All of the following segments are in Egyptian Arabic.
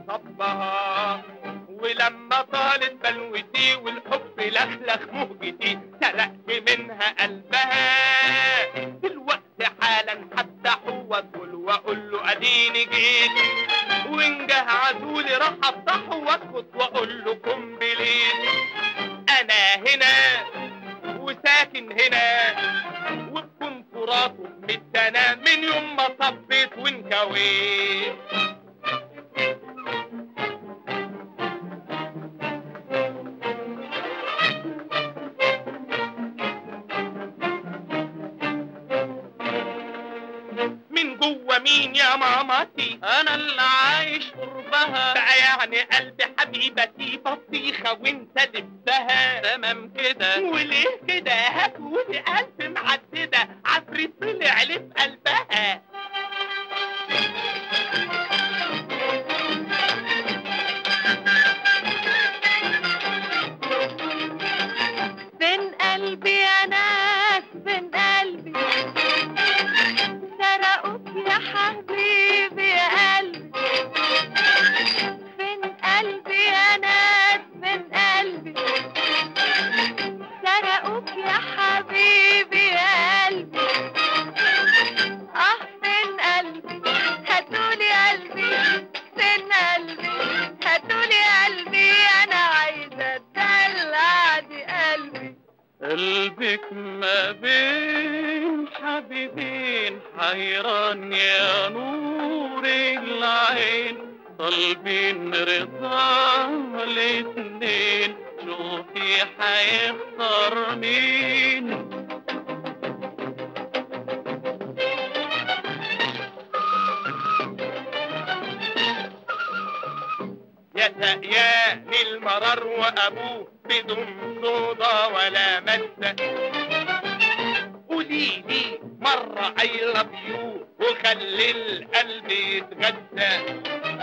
صبها ولما طالت بلوتي والحب لخلخ مهجتي سرقت منها قلبها دلوقتي حالا هفتحه وادخل واقول له اديني جيت وان جه عزولي راح افتحه واسكت واقول له كومبليت انا هنا وساكن هنا وبكونفوراته متنا من يوم ما صبيت وانكويت من جوه مين يا مامتي انا اللي عايش قربها بقى يعني قلب حبيبتي بطيخه وانت دبها تمام كده وليه كده هتقولي قلب معدده عفريت طلع لي في قلبها فين قلبي يا ناس فين قلبي سرقوك يا حبيبي يا قلبي فين قلبي يا ناس فين قلبي سرقوك يا حبيبي يا قلبي اه فين قلبي هاتولي قلبي فين قلبي هاتولي قلبي انا عايزه اتدلع دي قلبي قلبك ما بين حبيبين حيران يا نور العين طالبين رضا الاتنين شوفي حيختار مين يا سقياني المرار وابوه بدون صودا ولا مادة قولي لي مرة I love you وخلي القلب يتغدى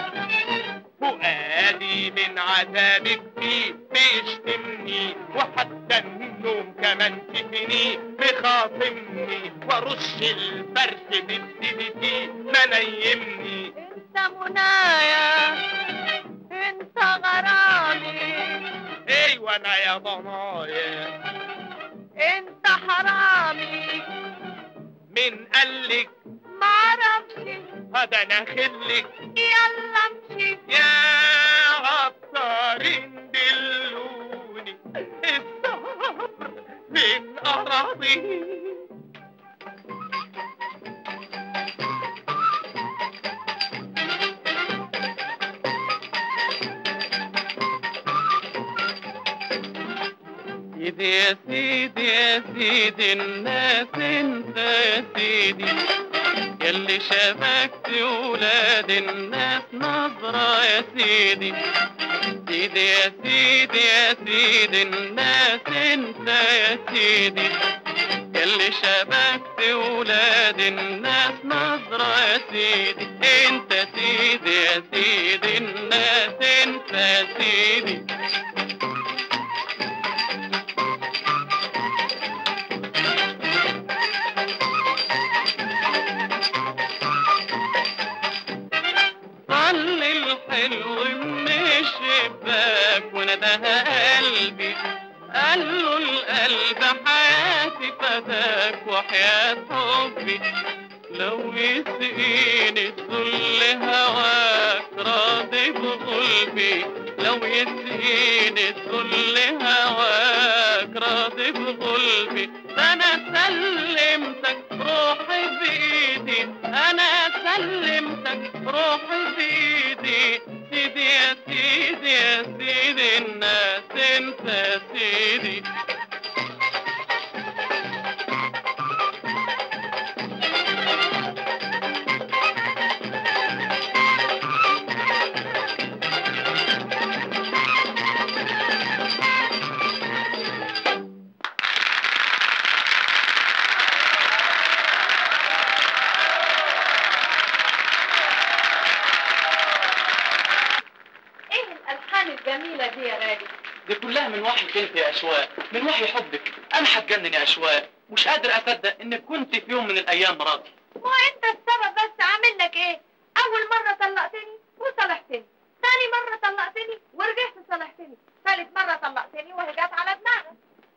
فؤادي من عذابك فيه بيشتمني وحتى النوم كمان شفني مخاصمني وارش الفرش بالدي ما نيمني انت منايا انت غرامي ايوه انا يا ضنايا انت حرامي مين قالك معرفش هذا انا خلك يلا امشي يا عطارين دلوني الصبر من اراضي سيدي يا سيدي يا سيدي الناس انت يا سيدي يلي شبكت ولاد الناس نظرة يا سيدي سيدي يا سيدي يا سيدي الناس انت يا سيدي يلي شبكت ولاد الناس نظرة يا سيدي انت سيدي يا سيدي الناس انت يا سيدي طل الحلو من الشباك وندها قلبي قال له القلب حياتي فداك وحياة حبي لو يسقيني الذل هواك راضي بقلبي لو يسقيني الذل هواك راضي بقلبي ده انا سلمتك روحي بايدي انا سلمتك روحي بايدي سيدي يا سيدي يا سيدي الناس انت يا سيدي ايه الالحان الجميله دي يا غالي دي كلها من وحيك انت يا اشواق من وحي حبك انا هتجنن يا اشواق مش قادر اصدق انك كنت في يوم من الايام مراتي ما انت السبب بس عامل لك ايه اول مره طلقتني وصالحتني ده تاني مرة طلقتني ورجعت صلحتني ثالث مرة طلقتني وهي جت على دماغك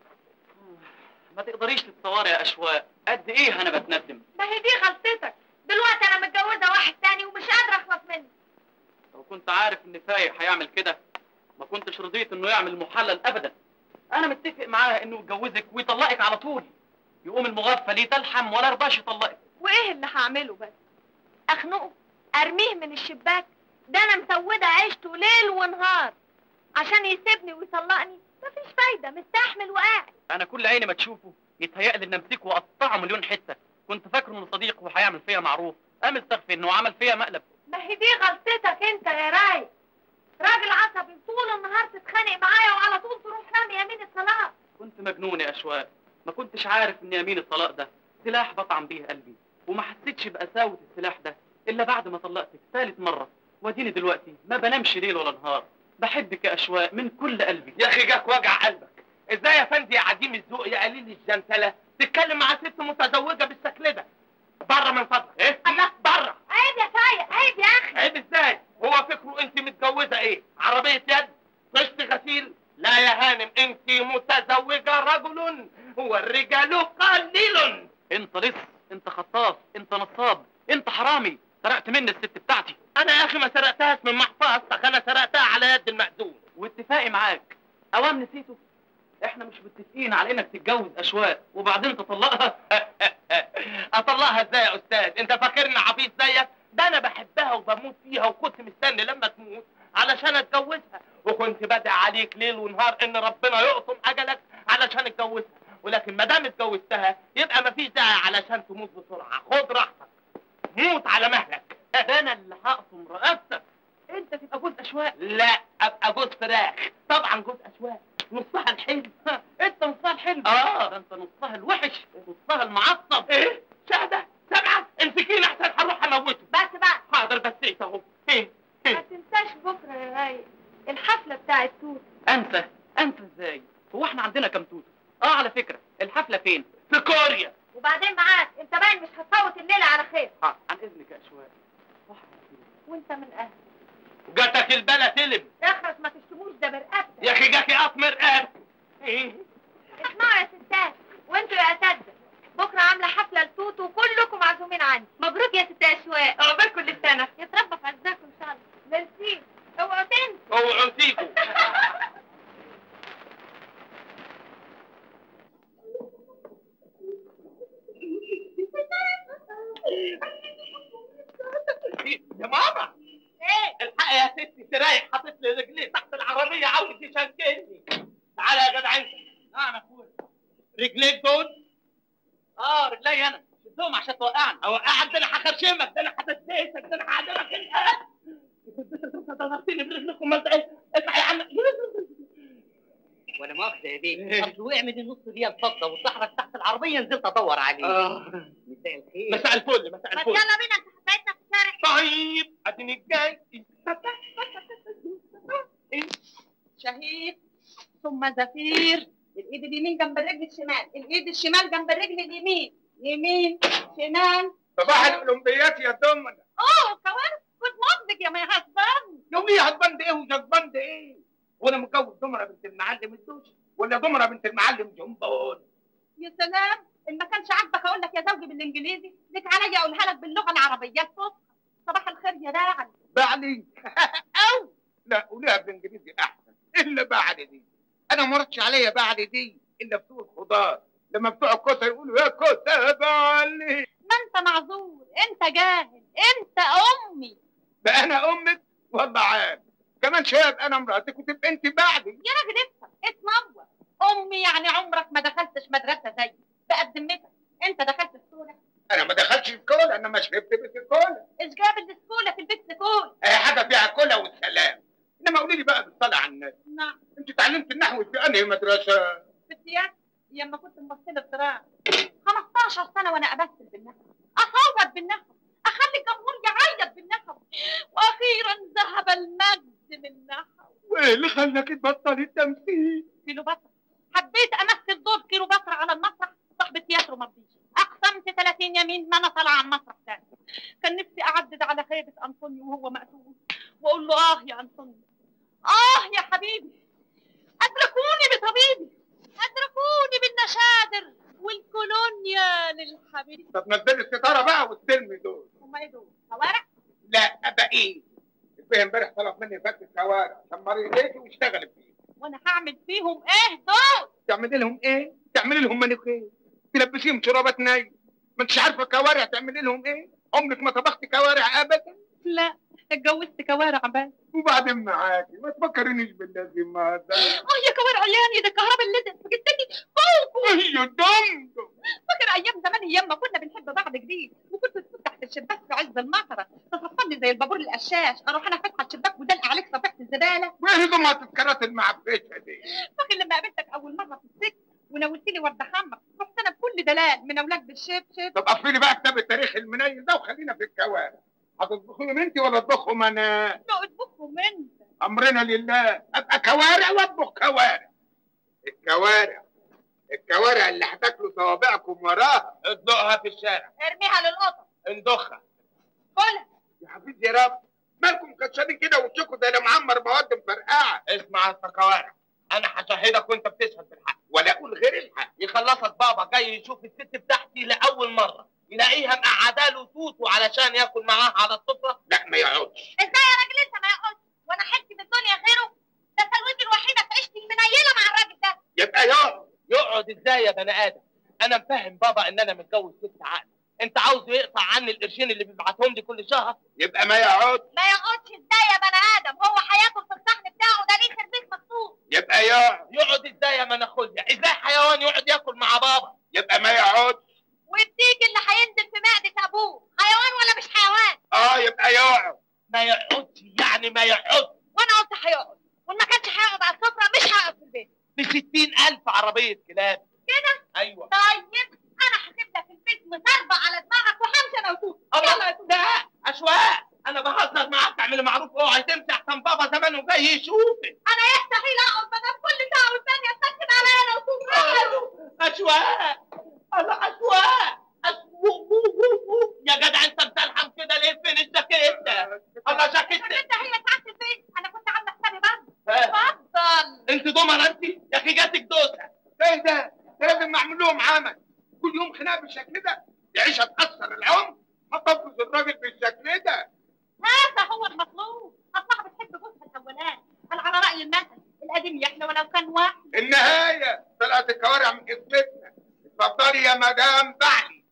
ما تقدريش تتصوري يا اشواق قد ايه انا بتندم ما هي دي غلطتك دلوقتي انا متجوزة واحد تاني ومش قادرة اخلص منه لو كنت عارف ان فايق هيعمل كده ما كنتش رضيت انه يعمل محلل ابدا انا متفق معاه انه يتجوزك ويطلقك على طول يقوم المغفل يتلحم ولا رضاش يطلقك وايه اللي هعمله بس اخنقه ارميه من الشباك ده انا مسودة عيشته ليل ونهار عشان يسيبني ويطلقني مفيش فايدة مستحمل وقاعد انا كل عيني ما تشوفه يتهيألي ان امسكه واقطعه مليون حته كنت فاكره انه صديق وهيعمل فيا معروف قام استغفر انه عمل فيا مقلب ما هي دي غلطتك انت يا راي راجل عصبي طول النهار تتخانق معايا وعلى طول تروح رامي يمين الطلاق كنت مجنون يا اشواق ما كنتش عارف ان يمين الطلاق ده سلاح بطعم بيه قلبي وما حسيتش بقساوه السلاح ده الا بعد ما طلقتك ثالث مره واديني دلوقتي ما بنامش ليل ولا نهار بحبك يا اشواق من كل قلبي يا اخي جاك وجع قلبك ازاي يا فندي يا عديم الذوق يا قليل الجنتله تتكلم مع ست متزوجه بالشكل ده بره من فضلك ايه الله. بره عيب يا فايق عيب يا اخي عيب ازاي هو فكره انت متجوزه ايه عربيه يد طشت غسيل لا يا هانم انت متزوجه رجل والرجال قليل انت لص انت خطاف انت نصاب انت حرامي سرقت مني الست بتاعتي انا يا اخي ما سرقتهاش من محفظتك انا سرقتها على يد المأذون واتفاقي معاك اوام نسيته احنا مش متفقين على انك تتجوز اشواق وبعدين تطلقها اطلعها ازاي يا استاذ انت فاكرني عبيط زيك ده انا بحبها وبموت فيها وكنت مستني لما تموت علشان اتجوزها وكنت بدعي عليك ليل ونهار ان ربنا يقطم اجلك علشان اتجوزها ولكن ما دام اتجوزتها يبقى مفيش داعي علشان تموت بسرعه خد راحتك موت على مهلك ده انا اللي هقطم رقبتك انت تبقى جوز اشواق لا ابقى جوز فراخ طبعا جوز اشواك نصها الحلو انت نصها الحلو آه. ده انت نصها الوحش نصها المعصب ايه شهده سبعه امسكيني احسن هروح اموته بس بقى حاضر بسيت اهو ايه ما ايه تنساش بكرة يا راي الحفلة بتاعت توت انسى انسى ازاي هو احنا عندنا كام توت اه على فكره الحفله فين في كوريا وبعدين معاك انت باين مش هتفوت الليلة على خير اه عن اذنك يا اشواق صح وانت من اهل جاتك البلا تلم اخرس ما تشتموش ده برقبتك يا اخي جاكي اطمر رقبتي ايه اسمعوا يا ستات وانتوا يا اساتذه بكره عامله حفله لتوت وكلكم معزومين عندي مبروك يا ست اشواق عقبال كل سنه يتربى في عزكم ان شاء الله ميرسي اوعوا تنسوا اوعوا تيجوا يا ماما ايه الحق يا ستي سرايح حاطط لي رجلي تحت العربيه عاوز يشنكلني تعالى يا جدع انت نعم يا اخويا رجليك دول اه رجلي انا شدهم عشان توقعني اوقعك ده انا هخرشمك ده انا هتديسك ده انا هعدلك انت ضربتني برجلكم ما ايه اسمع يا عم ولا مؤاخذة يا إيه؟ بيه اصل وقع من النص دي الفضة وصحرك تحت العربية نزلت ادور عليه آه. مساء الخير مساء الفل مساء ما الفل يلا بينا انت حكايتنا في الشارع طيب اديني جاي شهيق ثم زفير الايد اليمين جنب الرجل الشمال الايد الشمال جنب الرجل اليمين يمين شمال صباح الاولمبيات يا دمنا اوه كوارث جود مورنينج يا ماي هازباند يومي هتبند ايه وجزبند ايه وانا متجوز دمره بنت المعلم الدوش ولا دمره بنت المعلم جنبون يا سلام ان ما كانش عاجبك اقول لك يا زوجي بالانجليزي لك عليا اقولها لك باللغه العربيه الفصحى صباح الخير يا راعي بعلي او لا قولها بالانجليزي احسن الا بعد دي انا ما مرتش عليا بعد دي الا بتوع الخضار لما بتوع الكوسه يقولوا يا كوسه يا بعلي ما انت معذور انت جاهل انت امي بقى انا امك والله عارف كمان شاب انا مراتك وتبقى انت بعدي يا راجل افهم اتنور امي يعني عمرك ما دخلتش مدرسه زيي بقى بذمتك انت دخلت السوله انا ما دخلتش الكولا انا ما شربت بيت الكولا ايش جاب السكوله في البيت سكول اي حاجه فيها كولا والسلام انما قولي لي بقى بالصلاه على النبي نعم انت اتعلمت النحو في انهي مدرسه في السياسه لما كنت ممثله زراعه 15 سنه وانا ابثل بالنحو اصوت بالنحو اخلي الجمهور يعيط بالنحو واخيرا ذهب المجد للنحو وايه اللي خلاك تبطل التمثيل كيلوباترا حبيت امثل دور كيلوباترا على المسرح صاحب التياترو ما رضيش اقسمت 30 يمين ما انا طالعه على المسرح تاني كان نفسي اعدد على خيبه انطونيو وهو مقتول واقول له اه يا انطونيو اه يا حبيبي ادركوني بطبيبي ادركوني بالنشادر والكولونيا للحبيب طب نزل الستاره بقى واستلمي دول هما ايه دول كوارع لا ابقى ايه البيه امبارح طلب مني فك الكوارع شمري ايدي واشتغل فيه وانا هعمل فيهم ايه دول تعملي لهم ايه؟ تعملي لهم منوخيه تلبسيهم شرابات ناي ما انتش عارفه كوارع تعملي لهم ايه؟ عمرك ما طبختي كوارع ابدا لا اتجوزت كوارع بس وبعدين معاكي ما تفكرنيش باللازم هذا اه يا كوارع لياني ده الكهرباء اللي لزقت في جدتي فوق ايوه دم فاكر ايام زمان ايام ما كنا بنحب بعض جديد وكنت تكون تحت الشباك في عز المطره تصفني زي البابور القشاش اروح انا فاتحه الشباك ودلق عليك صفيحه الزباله وايه هدوم التذكارات المعفشه دي؟ فاكر لما قابلتك اول مره في السجن وناولت لي ورده حمر رحت انا بكل دلال من اولاد بالشبشب طب قفلي بقى كتاب التاريخ المنيل ده وخلينا في الكوارع هتطبخيهم انت ولا اطبخهم انا؟ لا اطبخهم انت امرنا لله ابقى كوارع واطبخ كوارع الكوارع الكوارع اللي هتاكلوا صوابعكم وراها اطلقها في الشارع ارميها للقطط اندخها كلها يا حبيبي يا رب مالكم كشانين كده وشكوا زي معمر مواد مفرقعه اسمع انت كوارع انا هشهدك وانت بتشهد بالحق ولا اقول غير الحق يخلصك بابا جاي يشوف الست بتاعتي لاول مره يلاقيها مقعده له توتو علشان ياكل معاها على السفره لا ما يقعدش ازاي يا راجل انت ما يقعدش وانا حلتي بالدنيا غيره ده ثروتي الوحيده في عيشتي المنيله مع الراجل ده يبقى يقعد يقعد ازاي يا بني ادم انا مفهم بابا ان انا متجوز ست عقل انت عاوزه يقطع عني القرشين اللي بيبعتهم لي كل شهر يبقى ما يقعد ما يقعدش ازاي يا بني ادم هو هياكل في الصحن بتاعه ده ليه خربيك مخصوص يبقى يقعد يقعد ازاي يا مناخوليا ازاي حيوان يقعد ياكل مع بابا يبقى ما يقعد والديك اللي هينزل في معده ابوه حيوان ولا مش حيوان اه يبقى يقعد ما يقعدش يعني ما يقعد وانا قلت هيقعد وان ما كانش هيقعد على السفره مش هيقعد في البيت بستين ألف عربية كلاب كده أيوة طيب انا هسيب لك البيت مضربه على دماغك وهمشي انا وتوت الله لا أشواق أنا بهزر معاك تعملي معروف اوعي تمشي أحسن بابا زمانه جاي يشوفك انا يستحيل اقعد بدل كل ساعه والثانيه استنكد عليا انا وتوت أشواق أنا أشواق أشواق يا جدع أنت بتلحم كده ليه فين الجاكيت الله جاكيت انت هي ساعه البيت انا كنت عامله حسابي برضه ها، اتفضل أنت دومر أنت يا أخي جاتك دوسة ايه ده؟ ده لازم اعمل لهم عمل كل يوم خناقه بالشكل ده العيشه تاثر العمر هتنفذ الراجل بالشكل ده هذا هو المطلوب اصلها بتحب جوزها الاولاني انا على راي المثل القديم يحلى ولو كان واحد النهايه طلعت الكوارع من جسمتنا اتفضلي يا مدام بعلي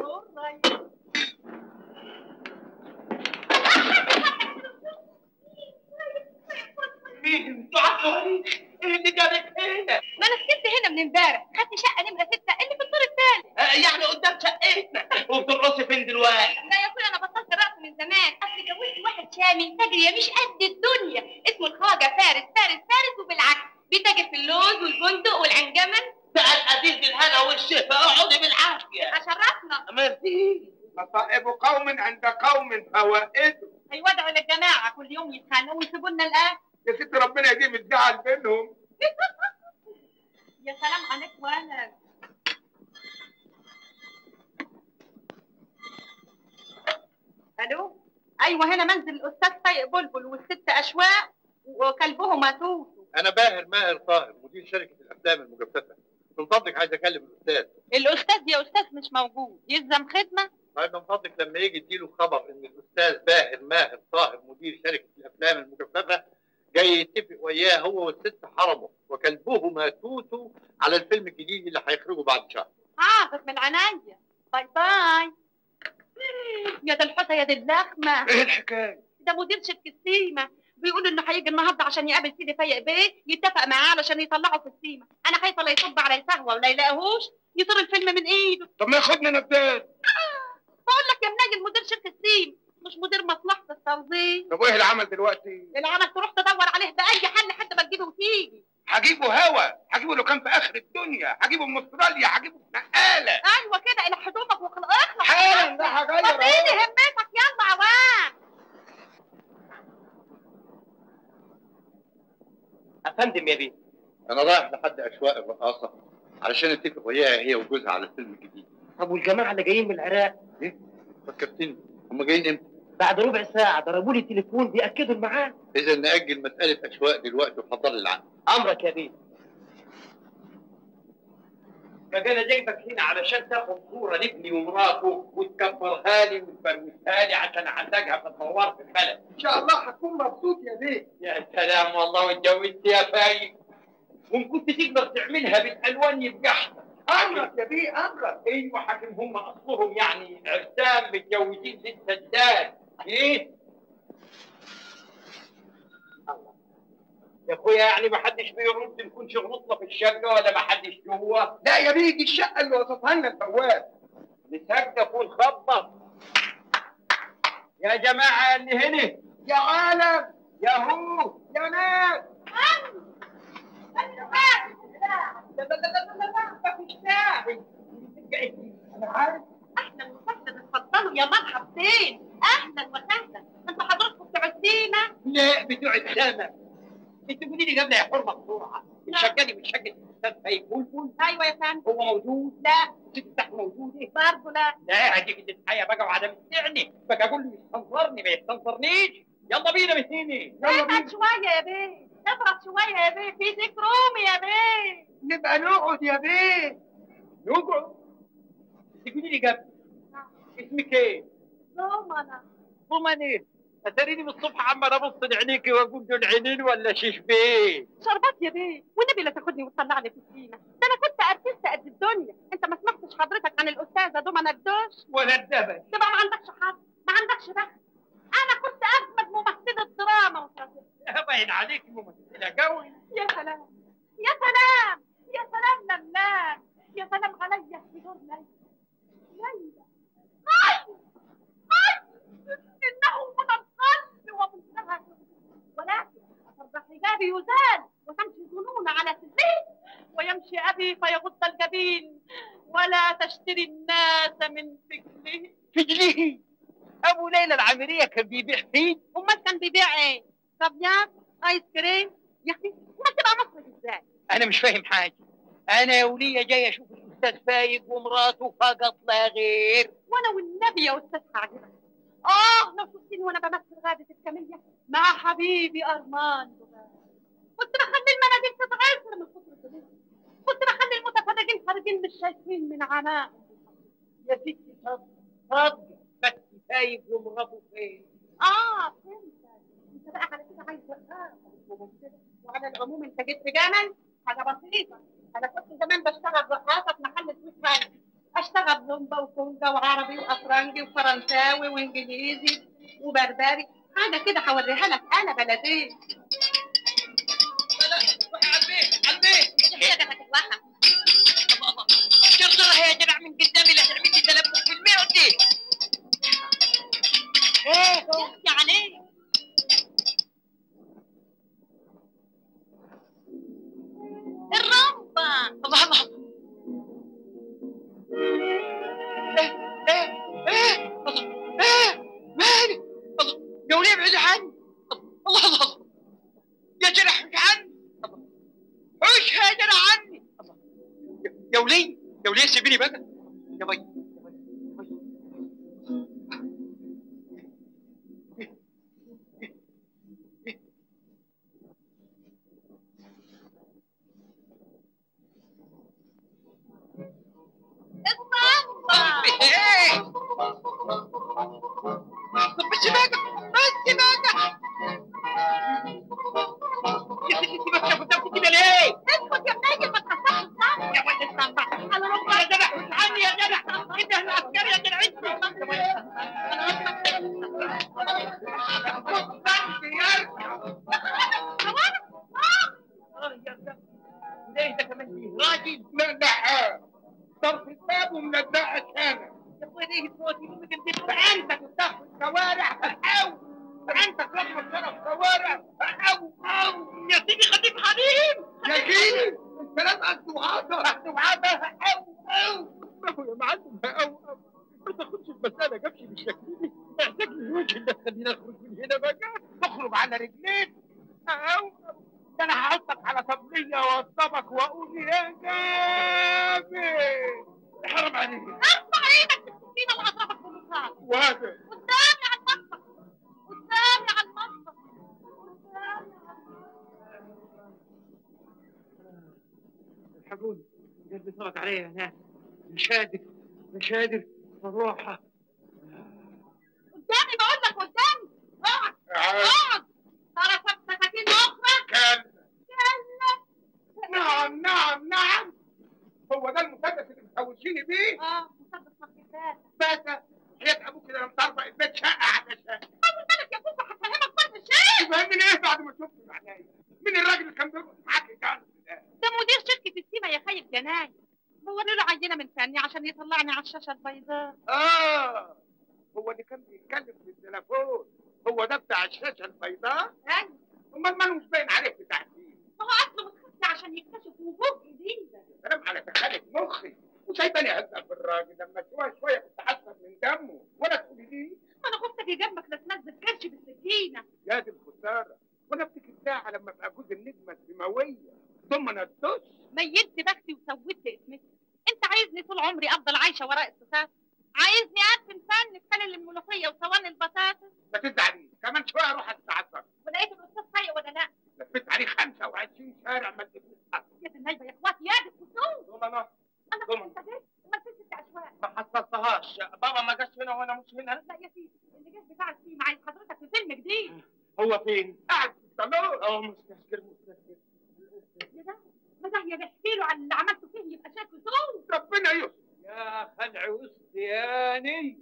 مين انتوا عارفين ايه اللي جابك هنا ما انا سكنت هنا من امبارح خدت شقه نمره سته اللي في الدور الثالث آه، يعني قدام شقتنا وبترقصي فين دلوقتي لا يا اخويا انا بطلت الرقص من زمان اصل جوزت واحد شامي تاجر مش قد الدنيا اسمه الخواجه فارس فارس فارس وبالعكس بيتاجر في اللوز والفندق والعنجمل بقى العزيز الهنا والشفا اقعدي بالعافيه اشرفنا ميرسي مصائب قوم عند قوم فوائد هيودعوا للجماعه كل يوم يتخانقوا ويسيبوا لنا الاكل يا ست ربنا يديم الزعل بينهم يا سلام عليك ولد الو ايوه هنا منزل الاستاذ طيق بلبل والست اشواق وكلبهما توتو انا باهر ماهر طاهر مدير شركه الافلام المجففه من فضلك عايز اكلم الاستاذ الاستاذ يا استاذ مش موجود يلزم خدمه طيب من فضلك لما يجي اديله خبر ان الاستاذ باهر ماهر طاهر مدير شركه الافلام المجففه جاي يتفق وياه هو والست حرمه وكلبهما توتو على الفيلم الجديد اللي هيخرجه بعد شهر حاضر من عينيا باي باي يا ده الحوسه يا دي اللخمه ايه الحكايه؟ ده مدير شركه سيما بيقول انه هيجي النهارده عشان يقابل سيدي فايق بيه يتفق معاه علشان يطلعه في السيما انا خايفه لا يصب على سهوه ولا يلاقيهوش يطير الفيلم من ايده طب ما ياخدنا نبات بقول لك يا مناجي مدير شركه سيما مش مدير مصلحه التوظيف طب وايه العمل دلوقتي؟ العمل تروح تدور عليه باي حل لحد ما تجيبه وتيجي هجيبه هوا هجيبه لو كان في اخر الدنيا هجيبه من استراليا هجيبه في نقاله ايوه كده الى حدودك واخلص حالا ده هغير وريني اهو همتك يلا عوام افندم يا بيه انا رايح لحد اشواق الرقاصه علشان اتفق وياها هي وجوزها على الفيلم الجديد طب والجماعه اللي جايين من العراق فكرتني هم جايين امتى؟ بعد ربع ساعه ضربوا لي تليفون بياكدوا الميعاد اذا ناجل مساله اشواق دلوقتي وحضر لي العقد امرك يا بيه بقى انا جايبك هنا علشان تاخد صوره لابني ومراته وتكبرها لي وتفروتها لي عشان اعتقها في الدوار في البلد ان شاء الله هكون مبسوط يا بيه يا سلام والله واتجوزت يا فايق وان كنت تقدر تعملها بالالوان يبقى احسن امرك يا بيه امرك ايوه حاكم هم اصلهم يعني عرسان متجوزين لسه جداد ايه الله. يا اخويا يعني ما حدش بيرد نكون شغلتنا في الشقه ولا ما حدش جوه لا يا بيه دي الشقه اللي وصفها لنا البواب نسقف ونخبط يا جماعه اللي هنا يا عالم يا هو يا ناس لا لا لا لا لا لا مفيش داعي انا عارف اهلا وسهلا اتفضلوا يا مرحبتين اهلا وسهلا انتوا حضراتكم بتوع السيما لا بتوع السما انت قولي لي قبل يا حرمه بسرعه الشقه دي مش شقه الاستاذ فايق بلبل ايوه يا فندم هو موجود لا تفتح موجوده برضه لا لا هديك الحياه بقى وعدم السعني بقى اقول له يستنصرني ما يستنصرنيش يلا بينا من هنا يلا ابعد شويه يا بيه ابعد شويه يا بيه في ذيك رومي يا بيه نبقى نقعد يا بيه نقعد تقولي لي قبل اسمك ايه؟ رومنا ضمني اتريني من الصبح عمال ابص لعينيكي واقول دول عينين ولا شيش بيه شربات يا بيه والنبي لا تاخدني وتطلعني في السيما ده انا كنت ارتست قد الدنيا انت ما سمعتش حضرتك عن الاستاذه دوما الدوش ولا الدبل تبقى ما عندكش حظ ما عندكش بخت انا كنت اجمد ممثله دراما وتراجيديا باين عليك ممثله قوي يا سلام يا سلام يا سلام لله يا سلام عليا في دور ليلى ليلى أي أي إنه من القلب ومنتهى ولكن الرحجاب يزال وتمشي الظنون على سلين ويمشي أبي فيغض الجبين ولا تشتري الناس من فكره فجليه ابو ليلى العامريه كان بيبيع فيه أمال كان بيبيع إيه؟ كافيار آيس كريم يا أخي ما تبقى مصري إزاي؟ انا مش فاهم حاجه انا يا وليه جاي اشوف الاستاذ فايق ومراته فقط لا غير وانا والنبي يا استاذ هعجبك اه لو شفتني وانا بمثل غادة الكاميليا مع حبيبي ارمان كنت بخلي المناديل تتعصر من كتر الدنيا كنت بخلي المتفرجين خارجين مش شايفين من عناء يا ستي صدق صدق بس فايق ومراته فين اه فهمت انت بقى على كده عايز اه ممثلة. وعلى العموم انت جيت في جمل حاجه بسيطه انا كنت زمان بشتغل رقاصه في محل سويت هاند اشتغل زومبا وكونجا وعربي وافرنجي وفرنساوي وانجليزي وبربري حاجه كده هوريها لك انا بلديه روحي على البيت على البيت يا حاجتك الوهم شرطها يا جدع من قدامي لا تعملي تلبس في المعده ايه يعني الرمبة الله الله ايه ايه ايه الله ايه مالك الله يا وليه ابعد عني الله الله الله يا جرح حوش عني الله حوش يا جرح عني الله يا- يا وليه يا وليه سيبيني بقى يا بي يا بي يا بي. الرمبة ايه طب بس بقى بس بقى يا ستي سيبك شافت كده ليه؟ اسكت يا بناجي ما تخسرش الصف يا ولد الصنبع انا رمبة يا جدع مش عني يا جدع انت اهل عسكري يا جدع انت ليه انت كمان فيه راجل مندحة طرف الباب ومندحة شامع يا اخويا ليه تموتي امك انت انت تدخل شوارع او انت تلخبط شرف شوارع او او يا سيدي خليك حليم يا جيل الكلام انتوا وعطا انتوا وعطا او او ما هو يا معلم او او ما تاخدش المساله جابش بالشكل دي احتاج لي الوجه ده خلينا نخرج من هنا بقى تخرج على رجليك او أو. ده انا هحطك على طبلية واوضبك واقول يا جابر حرام عليك ارفع ايدك بالسكينه اللي هضربك بالمصاب وهذا قدامي على المطبخ الحقوني قلبي طلق عليا يا ناس مش قادر مش قادر اروح قدامي بقول لك قدامي اقعد اقعد طرفك سكاكين اخرى كان كلا نعم نعم نعم هو ده المسدس اللي متحوشيني بيه اه مسدس مخيفات بس حياة ابوك كده لما تعرف البيت شقه علشان خلي بالك يا بابا هفهمك كل شيء تفهمني ايه بعد ما شفت معناي مين الراجل اللي كان بيرقص معاك ده ده مدير شركة السيما يا خيب جناي بوري له عينة من فني عشان يطلعني على الشاشة البيضاء اه هو اللي كان بيتكلم في التليفون هو ده بتاع الشاشه البيضاء ايوه امال ماله مش باين عليك بتاع الدين ما هو اصله متخفي عشان يكتشف وجوه جديدة كلام على تخالف مخي وسايباني اهزق في الراجل لما شويه شويه كنت حاسس من دمه ولا تقولي لي انا خفتك جنبك لا تنزل كرش بالسكينة يا دي الخساره وانا افتكر ساعه لما ابقى جوز النجمه السماويه ثم ندوش ميلت بختي وسويت اسمتي انت عايزني طول عمري افضل عايشة وراء الستات عايزني ادفن فن في خلل الملوخية وصواني البطاطس ما تزعليش كمان شويه اروح اتعذر ولقيت الاستاذ فايق ولا لا لفيت عليه 25 شارع ما اديتنيش حق يا دي النايبة يا اخواتي يا دي الخصوم ثم انا انا طبعا. كنت جيت وما نسيت بتاع شوية ما حصلتهاش بابا ما جاش هنا وانا مش هنا لا يا سيدي اللي جه بتاع السيما عايز حضرتك في فيلم جديد هو فين؟ قاعد في الصالون اه مستشكر مستشكر يا ده ما ده يا بيحكي له عن اللي عملته فيه يبقى شكله سوء ربنا يستر يا خلع وسطياني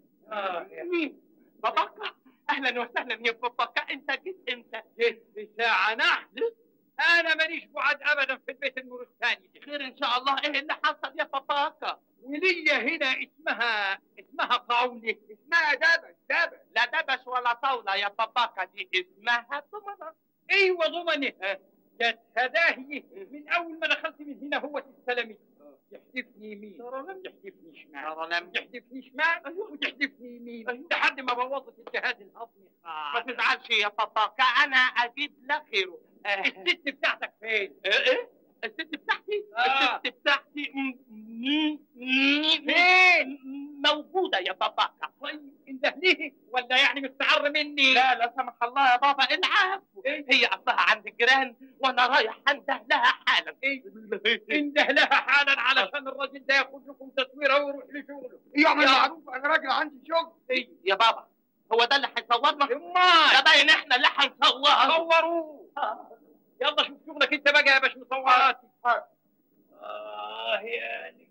اه مين؟ باباكا اهلا وسهلا يا باباكا انت جيت امتى؟ جيت في ساعة نحن أنا مانيش بعد أبدا في البيت المورستاني دي خير ان شاء الله ايه اللي حصل يا باباكا؟ وليا هنا اسمها اسمها طاولة اسمها دبش دبش لا دبش ولا طاولة يا باباكا دي اسمها ضمنة أيوة ضمنه جت هداهي من أول ما دخلت من هنا هو تستلمي تحدفني يمين تحدفني شمال تحدفني شمال وتحدفني يمين لحد ما بوظت الجهاز الهضمي ما خالص. تزعلش يا باباكا انا اجيب لك خيره الست بتاعتك فين؟ ايه ايه؟ الست بتاعتي آه. الست بتاعتي م- م- م- فين؟ موجودة يا باباكا طيب انت ليه؟ ولا يعني مستعر مني؟ لا لا سمح الله يا بابا العفو هي اصلها عند الجيران وانا رايح انده لها حالا انده لها حالا علشان الراجل ده ياخد لكم تصويره ويروح لشغله يعمل يا- معروف انا راجل عندي شغل إيه يا بابا هو ده اللي هيصورنا ده امال باين احنا اللي هنصوره صوروه يلا شوف شغلك انت بقى يا باش مصوراتي اه يعني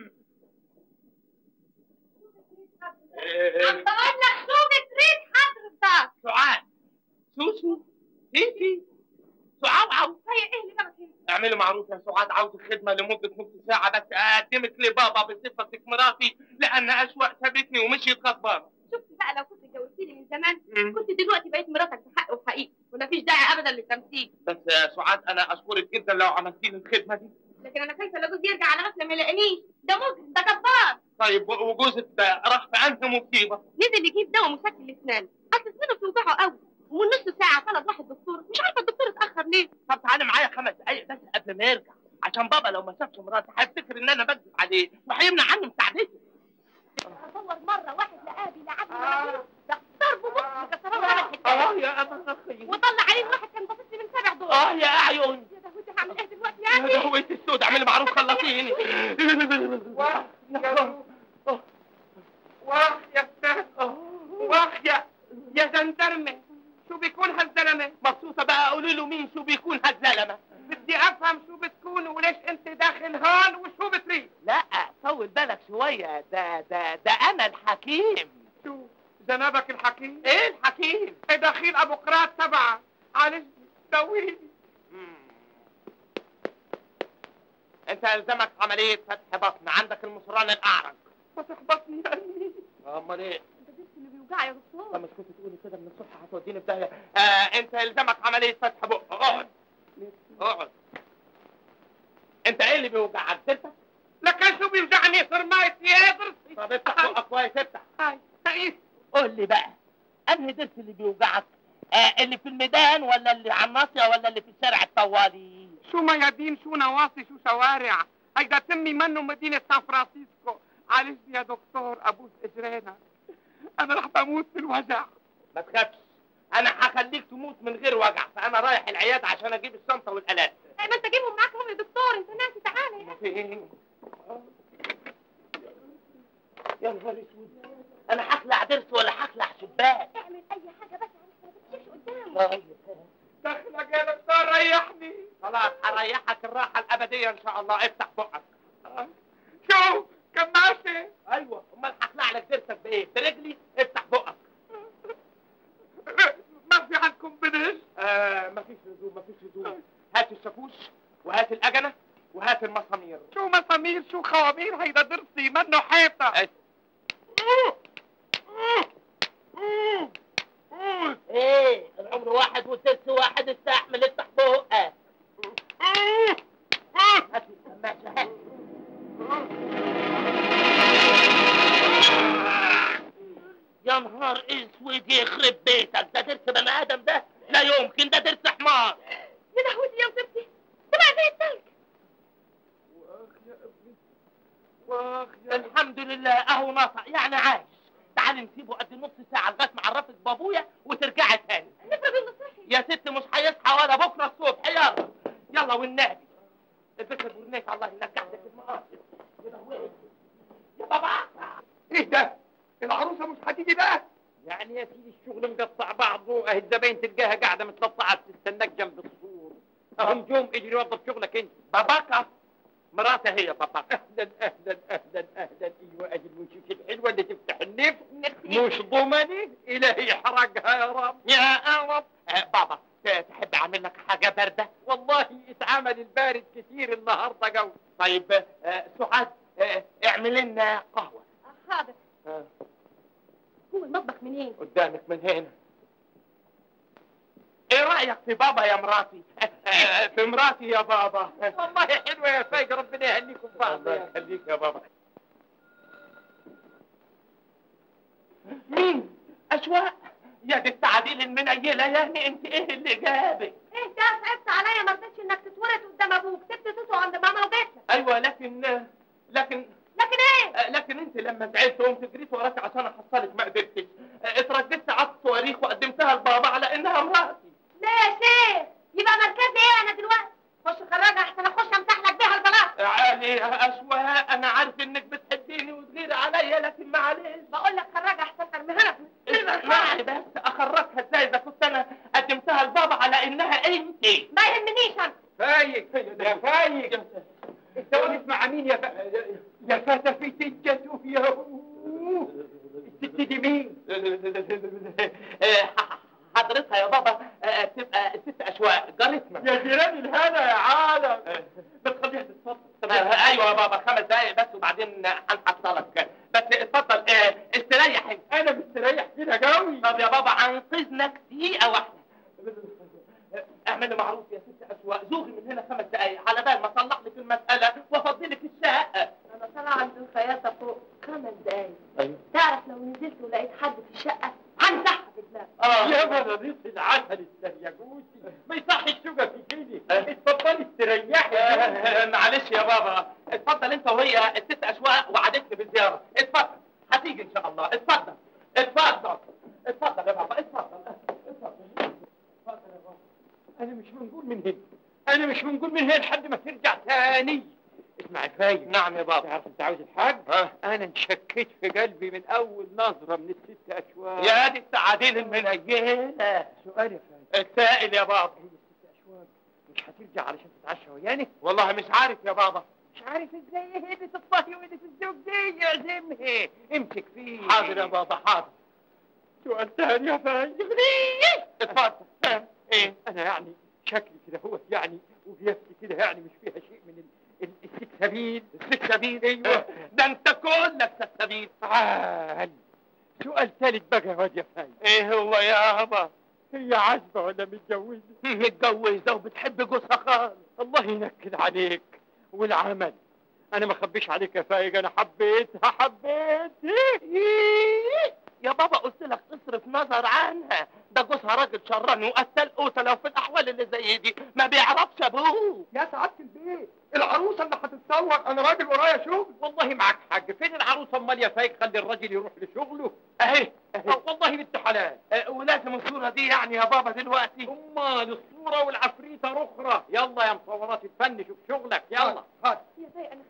إيه. عم بقول لك صوت ريت حضرتك سعاد سوسو سيسي سعوعو هي ايه اللي جابك هنا اعملي معروف يا سعاد عاوز الخدمة لمدة نص ساعة بس أقدمك لبابا بصفتك مراتي لأن أشواق سابتني ومشيت غضبانة شفت بقى لو كنت اتجوزتني من زمان كنت دلوقتي بقيت مراتك بحق وحقيقي ومفيش داعي ابدا للتمثيل بس يا سعاد أنا أشكرك جدا لو عملتي لي الخدمة دي لكن انا خايفه لا جوزي يرجع على غفله ما يلاقينيش ده مجرم ده جبار طيب وجوزك ده راح في أنهي مصيبة نزل يجيب دواء مسكن الاسنان اصل اسنانه بتوجعه قوي ومن نص ساعه طلب واحد دكتور مش عارفه الدكتور اتاخر ليه طب تعالى معايا خمس دقايق بس قبل ما يرجع عشان بابا لو ما شافش مراتي هيفتكر إن أنا بكذب عليه وهيمنع عني مساعدتي اتصور مره واحد لقاه بيلعبني مناخيره ده ضربه بص مكسراه وعمل آه حكايه يا أبا أخي وطلع عين واحد كان باصص لي من سبع دور آه يا أعين يا ده كنت هعمل ايه دلوقتي يا يعني دهوية السود اعملي معروف خلصيني واخ يا استاذ واخ يا يا زندرمه شو بيكون هالزلمه مبسوطة بقى قولي له مين شو بيكون هالزلمة بدي افهم شو بتكون وليش انت داخل هون وشو بتريد لا طول بالك شوية ده ده ده أنا الحكيم شو جنابك الحكيم إيه الحكيم؟ ايه دخيل ابو قرات تبعك عالجني دويني أنت يلزمك عملية فتح بطن عندك المصران الأعرج ما تحبطني يا امي أمال إيه؟ ده ضرس اللي بيوجع يا دكتور لما كنت تقولي كده من الصبح هتوديني في داهية آه أنت يلزمك عملية فتح بق اقعد اقعد أنت إيه اللي بيوجعك؟ ضرسك؟ لكن شو بيوجعني صرماية يا ضرسي طب افتح بقك كويس افتح هاي هاي قول لي بقى انهي ضرس اللي بيوجعك؟ آه اللي في الميدان ولا اللي على الناصية ولا اللي في الشارع الطوالي؟ شو ميادين شو نواصي شو شوارع هيدا تمي منه مدينة سان فرانسيسكو عالجني يا دكتور ابوس اجرينا انا رح بموت من الوجع ما تخافش انا هخليك تموت من غير وجع فانا رايح العياده عشان اجيب الشنطه والالات اي ما انت جيبهم معاك هم يا دكتور انت ناسي تعالى فين يا نهار اسود انا هخلع ضرس ولا هخلع شباك اعمل اي حاجه بس علشان ما تمشيش قدامه طيب دخلك يا دكتور ريحني خلاص هريحك الراحه الابديه ان شاء الله افتح بقك شو كان ماشي ايوه امال هخلع لك ضرسك بايه برجلي افتح بقك ما في عندكم بنش آه مفيش لزوم مفيش لزوم هات الشاكوش وهات الاجنه وهات المسامير شو مسامير شو خوامير هيدا ضرسي منه حيطة أي. ايه العمر واحد والدرس واحد استحمل افتح بقك هات لي الكماشة هات يا نهار اسود يخرب بيتك ده درس بني ادم ده لا يمكن ده درس حمار يا لهوتي يا صبتي طلع زي التلج واخ يا ابني واخ يا الحمد لله اهو نطق يعني عايش تعالي نسيبه قد نص ساعه لغايه ما اعرفك بابويا وترجعي تاني نفرض انه صحي يا ست مش هيصحى ولا بكره الصبح يلا يلا والنبي البس البورنيت الله ينجح لك المقاصد يا لهوي. يا بابا ايه ده العروسة مش هتيجي بقى يعني يا سيدي الشغل مقطع بعضه اهي الزباين تلقاها قاعده متلطعه تستناك جنب السور اهم جوم اجري وظف شغلك انت باباكا مراتي هي بابا اهلا اهلا اهلا اهلا ايوه اجل الوشوش الحلوه اللي تفتح النفس مش ضمني الهي حرقها يا رب يا رب آه بابا ت- تحب اعمل لك حاجه بارده والله اتعمل البارد كتير النهارده جو طيب آه سعاد آه اعمل لنا قهوه حاضر آه. هو المطبخ منين قدامك من هنا ايه رايك في بابا يا مراتي آه، آه، في مراتي يا بابا والله حلوه يا فايق ربنا يهنيكم بعض الله يا يخليك يا بابا مين اشواق يا دي التعابيل المنيله يعني انت ايه اللي جابك ايه ده صعبت عليا ما رضيتش انك تتورط قدام ابوك سبت توتو عند ماما وجيت لك ايوه لكن لكن لكن ايه آه، لكن انت لما زعلت قمت جريت وراك عشان احصلك ما قدرتش آه، اترددت على الصواريخ وقدمتها لبابا على انها مراتي لا يا شيخ يبقى مركزي ايه انا دلوقتي خش خرجها احسن اخش امسح لك بيها البلاط علي يا اشواق انا عارف انك بتحبيني وتغير عليا لكن معلش بقول لك خرجها احسن ارميها لك اسمعني بس اخرجها ازاي اذا كنت انا قدمتها لبابا على انها انت ما يهمنيش انا فايق يا فايق انت واقف مع مين يا فايق يا فتى في سجته يا أوه. الست دي مين آه، حضرتها يا بابا آه، تبقى ست اشواق جارتنا يا جيران الهنا يا عالم بتخليها تتفضل ايوه يا بابا خمس دقايق بس وبعدين هنحصلك بس اتفضل آه، استريح انت انا مستريح كده قوي طب يا بابا انقذنك دقيقه واحده اعمل لي معروف يا ست اشواق زوغي من هنا خمس دقايق على بال ما اصلح لك المساله وافضي لك الشقه انا طالعه عند الخياطه فوق خمس دقايق ايوه تعرف لو نزلت ولقيت حد في الشقه هنزحها بدماغي اه يا بلديس العسل السرياجوسي ما يصحش شوقة في كده اتفضلي استريحي آه، معلش يا بابا اتفضل انت وهي الست اشواق وعدتني بالزياره اتفضل هتيجي ان شاء الله اتفضل اتفضل اتفضل يا بابا اتفضل اتفضل اتفضل يا بابا انا مش منقول من هنا انا مش منقول من هنا لحد ما ترجع تاني اسمع يا فايق نعم يا بابا تعرف انت عاوز الحاج ها انا انشكيت في قلبي من اول نظرة من الست اشواق يا دي السعادين المنيله سؤال يا فايق السائل يا بابا هي الست اشواق مش هترجع علشان تتعشى وياني والله مش عارف يا بابا مش عارف ازاي هي اللي تطفي وهي في الزوج دي اعزمها امسك فيه حاضر يا بابا حاضر سؤال تاني يا فايق اتفضل ها، ايه انا يعني شكلي كده هو يعني وقياستي كده يعني مش فيها شيء من ال- ال- السكسبيل السكسبيل ايوه ده انت كلك سكسبيل تعال سؤال ثالث بقى يا واد يا فايق ايه هو يابا هي عازبة ولا متجوزة؟ متجوزه وبتحب جوزها خالص الله ينكد عليك والعمل انا ما اخبيش عليك يا فايق انا حبيتها حبيت يا بابا قلت لك اصرف نظر عنها ده جوزها راجل شراني وقتل قوته لو في الاحوال اللي زي دي ما بيعرفش ابوه يا سعادة البيت العروسة اللي هتتصور انا راجل ورايا شغل والله معك حق فين العروسه امال يا فايق خلي الراجل يروح لشغله اهي اهي أه، والله بنت حلال اه، ولازم الصوره دي يعني يا بابا دلوقتي امال الصوره والعفريته اخرى يلا يا مصورات الفن شوف شغلك يلا هات يا زي انا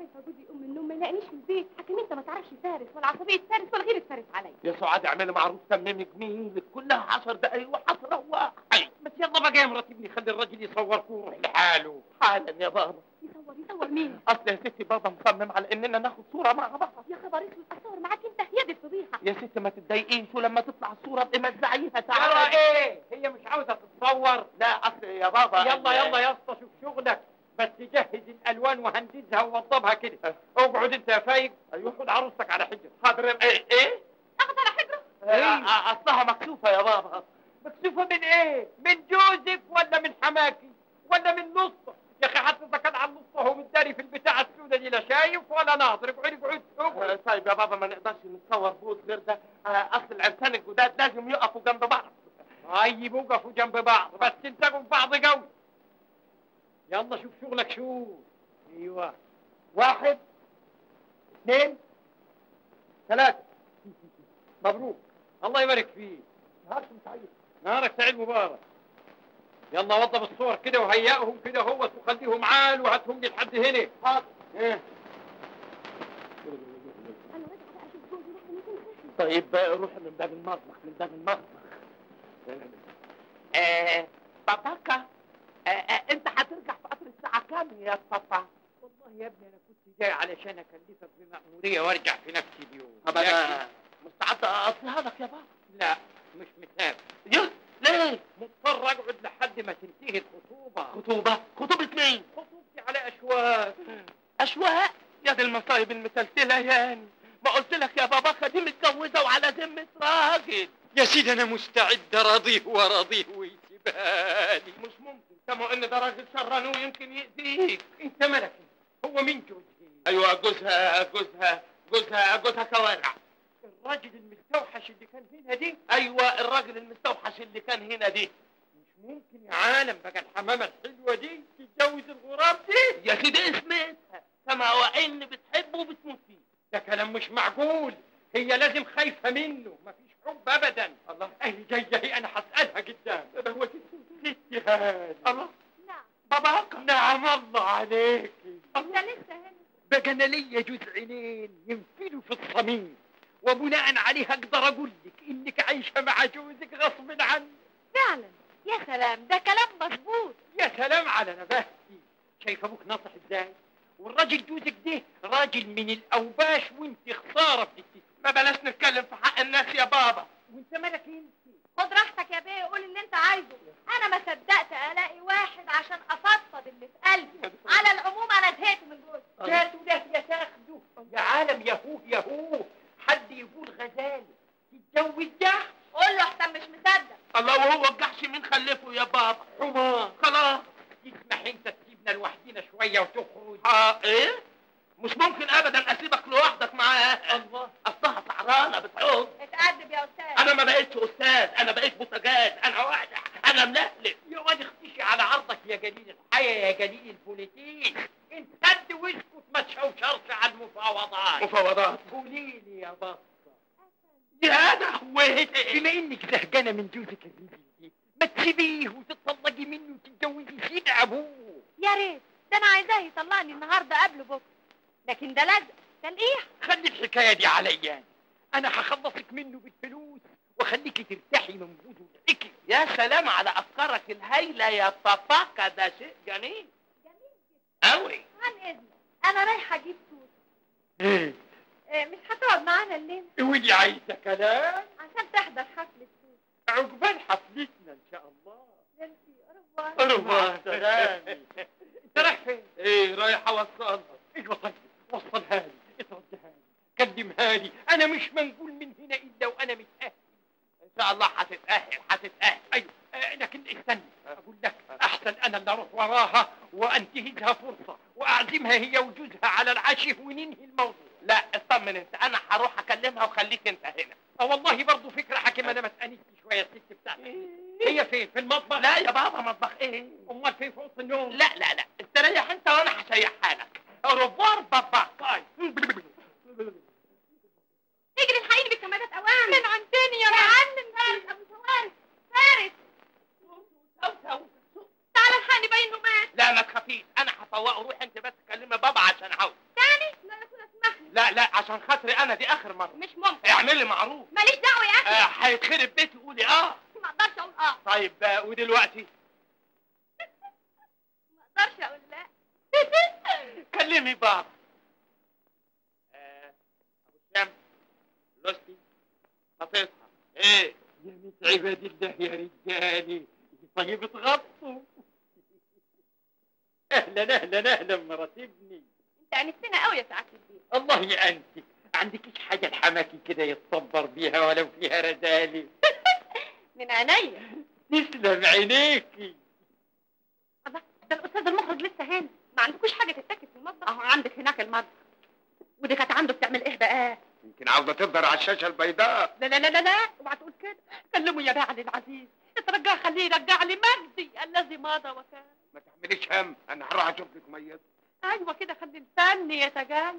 والعصبيه تفارس والغير تفارس عليا يا سعاد اعملي معروف تممي جميلك كلها عشر دقايق وهتروح حي بس يلا بقى يا مراتبني خلي الراجل يصورك ويروح لحاله حالا يا بابا يصور يصور مين اصل يا ستي بابا مصمم على اننا ناخد صوره مع بعض يا خبر اسود اصور معاك انت هي دي الفضيحه يا ستي ما تتضايقيش ولما تطلع الصوره ابقي مزعيها ترى تعالى ايه هي مش عاوزه تتصور لا اصل يا بابا يلا يلا يا اسطى شوف شغلك بس جهز الالوان وهندزها ووضبها كده اقعد انت يا فايق أيوة. خد عروستك على حجر حاضر ايه ايه اخذ على حجره آه، آه، اصلها مكسوفه يا بابا مكسوفه من ايه من جوزك ولا من حماكي ولا من نصه يا اخي حتى اذا كان على النص هو متداري في البتاعه السوداء دي لا شايف ولا ناظر اقعد اقعد آه، اقعد طيب يا بابا ما نقدرش نتصور بوز غير ده آه، اصل العرسان الجداد لازم يقفوا جنب بعض طيب وقفوا جنب بعض بس تلتقوا في بعض قوي يلا شوف شغلك شوف ايوه واحد اثنين ثلاثة مبروك الله يبارك فيك نهاركم سعيد نهارك سعيد مبارك يلا وضب الصور كده وهيئهم كده هو وخليهم عال وهاتهم لي لحد هنا حاضر ايه انا راجعه بقى اشوف جوزي لحسن يكون خشن طيب بقى روح من باب المطبخ من باب المطبخ آه باباكا آه آه انت هترجع في قطر الساعة كام يا بابا؟ والله يا ابني انا كنت جاي علشان اكلفك بمأمورية وارجع في نفس اليوم طب انا مستعد اقضيها لك يا بابا لا مش مثال يا ليه؟ مضطر اقعد لحد ما تنتهي الخطوبة خطوبة؟ خطوبة مين؟ خطوبتي على اشواك أشواق يا دي المصايب المتلتلة يعني ما قلت لك يا باباكا دي متجوزة وعلى ذمة راجل يا سيدي انا مستعد راضيه وراضيه ويسيبها لي مش ممكن سمعوا ان ده راجل شراني ويمكن يأذيك انت ملك هو مين جوزي ايوه جوزها جوزها جوزها جوزها كوارع الراجل المستوحش اللي كان هنا دي ايوه الراجل المستوحش اللي كان هنا دي مش ممكن يا عالم بقى الحمامة الحلوة دي تتجوز الغراب دي يا سيدي اسمتها سما وعين بتحبه وبتموت فيه ده كلام مش معقول هي لازم خايفة منه مفيش حب ابدا الله اهي جاية هي انا هسألها قدام ده هو ستي هاني الله نعم باباكا نعم الله عليك انت لسه هنا بقى انا ليا جوز عينين ينفلوا في الصميم وبناء عليه اقدر اقول لك انك عايشه مع جوزك غصب عنك فعلا يا سلام ده كلام مظبوط يا سلام على نباهتي شايف ابوك ناصح ازاي والراجل جوزك ده راجل من الاوباش وانت خساره في الست ما بلاش نتكلم في حق الناس يا بابا وانت مالك انت خد راحتك يا بيه قول اللي انت عايزه انا ما صدقت الاقي واحد عشان افضفض اللي في قلبي على العموم انا زهقت من جوزي جاتوا ده يا تاخده يا عالم يهوه يهوه حد يقول غزال تتجوز ده قول له احسن مش مصدق الله وهو الجحش مين خلفه يا بابا حمار خلاص تسمح انت تسيبنا لوحدنا شويه وتخرج اه ايه مش ممكن ابدا اسيبك لوحدك معاها الله اصلها سعرانه بتعوز اتأدب يا استاذ انا ما بقتش استاذ انا بقيت بوتجاز انا واقع انا ملهلب يا واد اختشي على عرضك يا جليل الحياة يا جليل البوليتين انت سد واسكت ما تشوشرش على المفاوضات مفاوضات قولي لي يا بطة يا دهوي بما انك زهقانة من جوزك الرجل دي ما تسيبيه وتطلقي منه وتتجوزي سيد ابوه يا ريت ده انا عايزاه يطلعني النهارده قبل بكره لكن ده لازم تلقيح خلي الحكاية دي عليا انا هخلصك منه بالفلوس واخليكي ترتاحي من بوزه الحكي يا سلام على افكارك الهايله يا باباكا ده شيء جميل جميل جدا قوي عن اذنك انا رايحه اجيب توت ايه إيه، مش هتقعد معانا الليله ودي عايزة كلام عشان تحضر حفله توت عقبال حفلتنا ان شاء الله ميرسي أوروبوار. أوروبوار. انت رايح فين؟ ايه رايح اوصلها ايوه طيب وصلها لي اتردها لي كلمها لي انا مش منقول من هنا الا وانا متاهل ان شاء الله هتتاهل هتتاهل ايوه آه لكن استنى اقول لك احسن انا اللي اروح وراها وانتهزها فرصه واعزمها هي وجوزها على العشاء وننهي الموضوع لا اطمن انت انا هروح اكلمها وخليك انت هنا اه والله برضه فكره حكيم انا ما تانستش شويه الست بتاعتك هي فين في المطبخ لا يا بابا مطبخ ايه امال فين في اوضه النوم لا لا لا استريح انت وانا هشيحها لك اوروبوار بابا طيب اجري الحقيني بالكمادات اوام من عندنا يا معلم فارس ابو فوارس فارس تعال الحقني باين انه مات لا ما تخافيش انا هفوقه روح انت بس كلمي بابا عشان عاوز تاني لا يكون اسمح لي لا لا عشان خاطري انا دي اخر مره مش ممكن اعملي معروف ماليش دعوه يا آه، اخي هيتخرب بيتي قولي اه ما اقدرش اقول اه طيب آه، ودلوقتي ما اقدرش اقول لا كلمي بابا آه، ابو الشام لوستي خطيتها ايه يا ميت عباد الله يا رجالي طيب اتغطوا اهلا اهلا اهلا مرات ابني انت انستنا قوي يا سعاده البيت الله يا انت عندكيش حاجه لحماكي كده يتصبر بيها ولو فيها رذالي من عينيا تسلم عينيكي الله ده الاستاذ المخرج لسه هنا ما عندكوش حاجه تتاكل في المطبخ اهو عندك هناك المطبخ ودي كانت عنده بتعمل ايه بقى يمكن عاوزه تفضل على الشاشه البيضاء لا لا لا لا لا اوعى تقول كده كلموا يا باعل العزيز اترجاه خليه يرجع لي مجدي الذي مضى وكان ما تحمليش هم انا هروح اشوف لك ميت ايوه كده خلي الفن يتجلى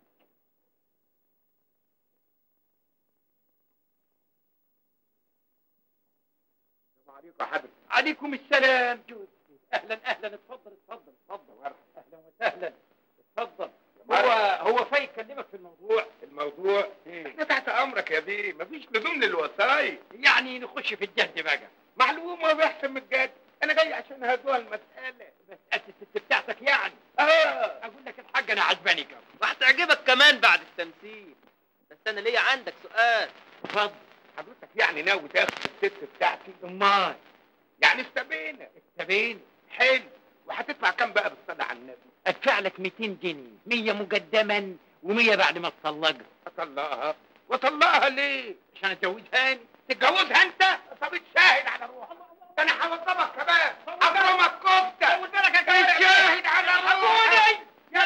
السلام عليكم يا حبيبي عليكم السلام جوزي اهلا اهلا اتفضل اتفضل اتفضل اهلا وسهلا اتفضل هو هو فاي يكلمك في الموضوع الموضوع إيه؟ احنا تحت امرك يا بيه مفيش لزوم للوسايط يعني نخش في الجد بقى معلوم وبيحسن من الجد انا جاي عشان هدوها المساله مسألة الست بتاعتك يعني اه اقول لك الحاجة انا عجباني قوي وهتعجبك كمان بعد التمثيل بس انا ليا عندك سؤال اتفضل حضرتك يعني ناوي تاخد الست بتاعتي امال يعني استبينا استبين حلو وهتدفع كام بقى بالصلاه على النبي ادفع لك 200 جنيه 100 مقدما و100 بعد ما تطلقها اطلقها واطلقها ليه عشان اتجوزها أنا. تتجوزها انت طب تشاهد على روحك ده انا هوضبك كمان هضربك كفته قلت لك يا جاي تشاهد على روحك يا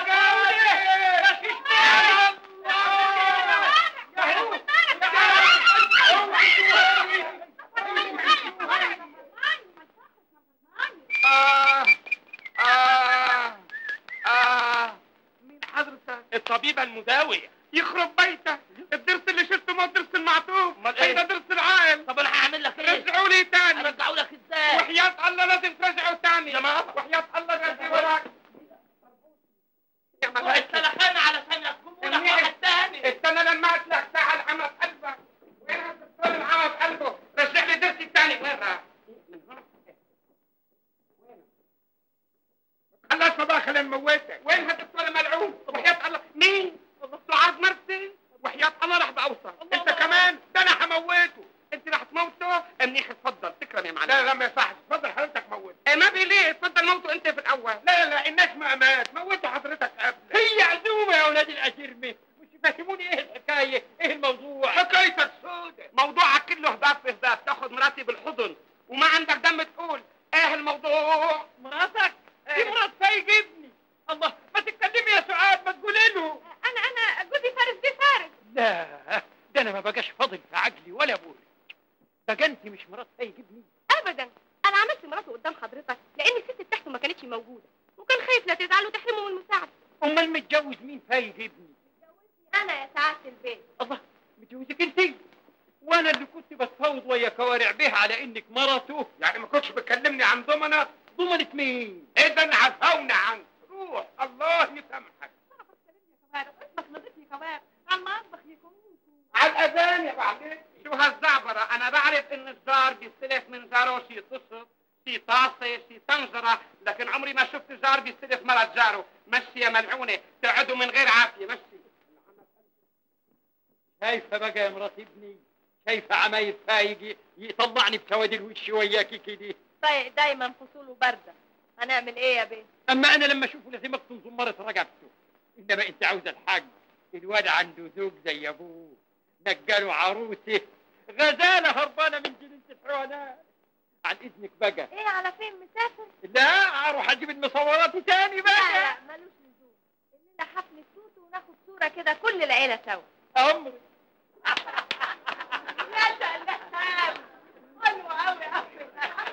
جاي آه آه آه مين حضرتك؟ الطبيبه المداويه يخرب بيتك الضرس اللي شلته ما الضرس المعطوف أمال إيه؟ ده ضرس العائل طب انا هعمل لك ايه رجعوا لي تاني ارجعه لك ازاي وحياة الله لازم ترجعوا تاني يا ماما. وحياة الله جدي وراك يا ملاك. السلخانه علشان يحكموا لك منيح. واحد تاني استنى لما اتلك ساعة العمى في قلبك وين هتدخل العمى في قلبه رجع لي درسي الثاني وين راح؟ خلصنا بقى خلينا نموتك وين هتدخل ملعون وحياة الله مين؟ سعاد مرسي وحياة الله راح بأوصل انت كمان ده انا هموته انت راح تموته منيح اتفضل تكرم يا معلم لا لا ما يصحش اتفضل حضرتك موته ايه ما بي ليه اتفضل موته انت في الاول لا لا الناس ما مات موته حضرتك قبل هي عزومة يا اولاد الأجرمة مش يفهموني ايه الحكاية ايه الموضوع حكايتك سودة موضوعك كله هباب في هباب تاخد مراتي بالحضن وما عندك دم تقول ايه الموضوع مراتك دي إيه؟ مرات فايق ابني الله ما تتكلمي يا سعاد ما تقولي له انا انا جوزي فارس دي فارس لا ده انا ما بقاش فاضل في عقلي ولا بقول بقى انت مش مرات فايق ابني ابدا انا عملت مراته قدام حضرتك لان الست بتاعته ما كانتش موجوده وكان خايف لا تزعل وتحرمه من المساعده امال متجوز مين فايق ابني انا يا سعاده البيت الله متجوزك انت وانا اللي كنت بتفاوض ويا كوارع به على انك مرته يعني ما كنتش بتكلمني عن ضمنة ضمنت مين اذا عفونا عنك روح الله يسامحك اسمك نضيف يا كواب على المطبخ يكون على الاذان يا بعدين شو هالزعبرة انا بعرف ان الجار بيستلف من جاره شي طشت شي طاسة شي طنجرة لكن عمري ما شفت جار بيستلف مرة جاره مشي يا ملعونة تقعدوا من غير عافية مشي شايفه بقى يا مرات ابني شايفه عمايل فايق يطلعني بسواد الوش وياكي كده طيب دايما فصوله بارده هنعمل ايه يا بيه اما انا لما اشوفه لازم اقطم زمارة رقبته انما انت عاوزه الحاج الواد عنده ذوق زي ابوه نجاله عروسه غزاله هربانه من جنينه الحيوانات عن اذنك بقى ايه على فين مسافر لا اروح اجيب المصورات تاني لا بقى لا ملوش لزوم الليله حفله توت وناخد صوره كده كل العيله سوا امري يا سلام حلو قوي قوي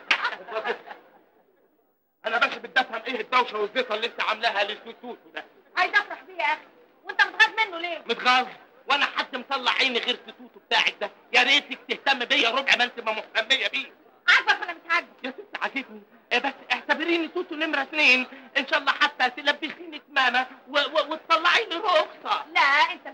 انا بس بدي افهم ايه الدوشه والزيطه اللي انت عاملاها للتوتو ده عايز افرح بيه يا اخي وانت متغاظ منه ليه متغاظ وانا حد مطلع عيني غير التوتو بتاعك ده يا ريتك تهتم بيا ربع ما انت ما مهتميه بيه عاجبك ولا مش عاجبك يا ست عاجبني إيه بس اعتبريني توتو نمرة اتنين ان شاء الله حتى تلبسيني كمامة و- و- وتطلعيني رخصة لا انت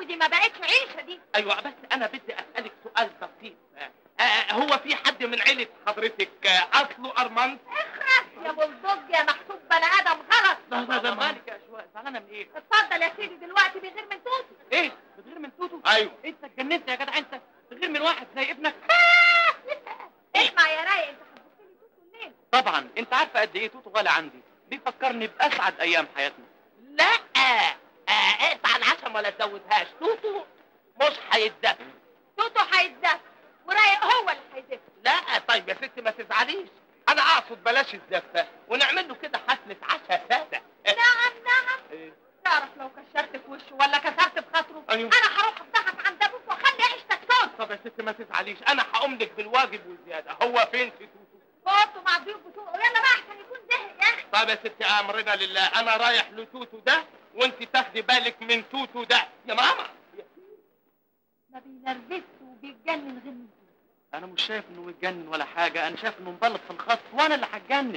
قوي دي ما بقتش عيشه دي ايوه بس انا بدي اسالك سؤال بسيط آه هو في حد من عيله حضرتك آه، اصله ارمنت اخرس يا بلدوج يا محسوب بني ادم غلط لا لا لا مالك يا اشواق زعلانه من ايه اتفضل يا سيدي دلوقتي بغير من توتو ايه بتغير من توتو ايوه انت اتجننت يا جدع انت تغير من واحد زي ابنك اسمع يا رايق انت هتبص لي توتو منين طبعا انت عارفه قد ايه توتو غالي عندي بيفكرني باسعد ايام حياتنا لا آه اقطع العشم ولا تزودهاش توتو مش هيتدفن توتو هيتزف ورايق هو اللي هيزف لا طيب يا ستي ما تزعليش انا اقصد بلاش الزفه ونعمل له كده حفله عشاء ساده نعم نعم إيه. تعرف لو كشرت في وشه ولا كسرت في خاطره أيوه. انا هروح افضحك عند ابوك واخلي عيشتك صوت طب يا ستي ما تزعليش انا هقوم لك بالواجب والزياده هو فين في توتو صوته مع ضيوف بتوعه يلا بقى عشان يكون زهق يا اخي طيب يا ستي امرنا لله انا رايح لتوتو ده وانت تاخدي بالك من توتو ده يا ماما ما بينرفزش وبيتجنن غير من توتو. انا مش شايف انه متجنن ولا حاجه انا شايف انه مبلط في الخط وانا اللي هتجنن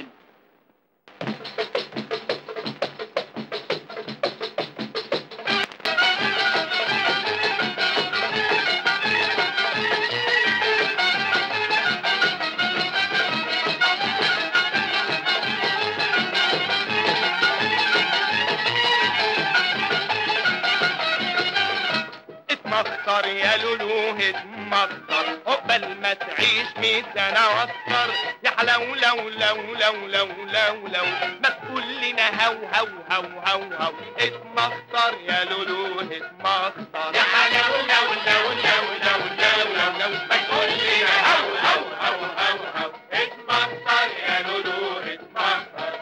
اتمخطر يا لولو اتمخطر عقبال ما تعيش ميت سنة واكتر يا حلو لو لو لو لو لو لو ما تقول لنا هو هو هو هو هو اتمخطر يا لولو اتمخطر يا حلو لو لو لو لو لو لو لو ما تقول لنا هو هو هو هو هو اتمخطر يا لولو اتمخطر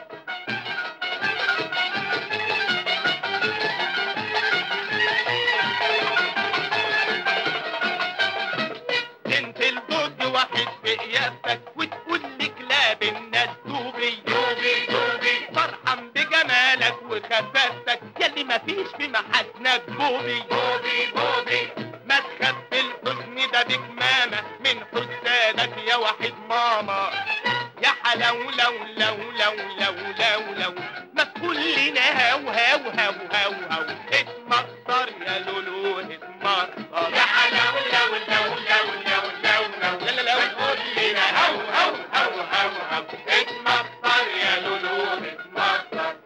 انت الجوج واحد في قياستك وتقول لك لا بالناس دوبي دوبي دوبي فرحان بجمالك وخفافتك يلي مفيش في محاسنك بوبي بوبي بوبي ما تخبي الحزن ده بكمامة من حسادك يا واحد ماما يا حلو لو لو لو لو لو لو ما تقول لنا هاو هاو هاو هاو هاو اتمخطر يا لولو اتمخطر يا حلو لو لو لو لو لو لو لا لا لا تقول لنا هاو هاو هاو هاو هاو اتمخطر يا لولو اتمخطر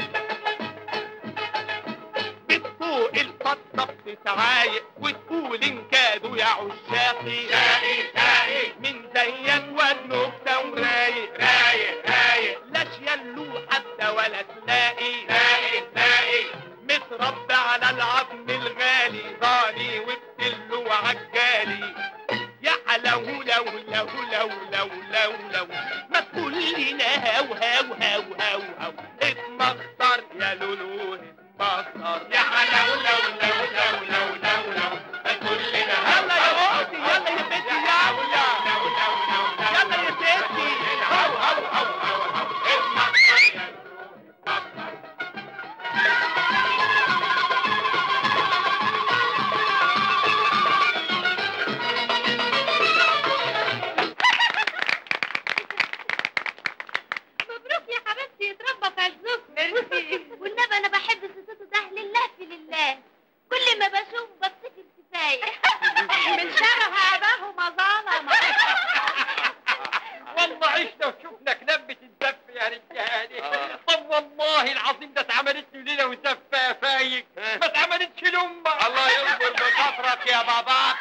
بتفوق الفضة بتتعايق وتقول ان كادوا يا عشاقي شاقي شاقي من زيك والنكتة ورايق رايق رايق لا شيلو حتى ولا تلاقي تلاقي تلاقي متربى على العظم الغالي غالي وبتلو وعجالي يا حلو لو لو لو لو لو لو ما تقول لنا هاو هاو هاو هاو هاو اتمخطر يا لولو اتمخطر يا حلو لو لو لو لو لو لو ما تقول لنا يلا يا اختي يلا يا بنتي يلا يلا يا ستي هاو هاو هاو هاو هاو اتمخطر يا لولو اتمخطر مبروك يا حبيبتي يتربى في عزوك ميرسي والنبي انا بحب صوته ده لله في لله كل ما بشوف بفتكر كفايه من شره اباه ما ظلم والله عشنا وشفنا كلبة الزف يا رجالي طب والله العظيم ده اتعملت لي ليله وزفه يا فايق ما اتعملتش لامك الله يصبر بخاطرك يا باباك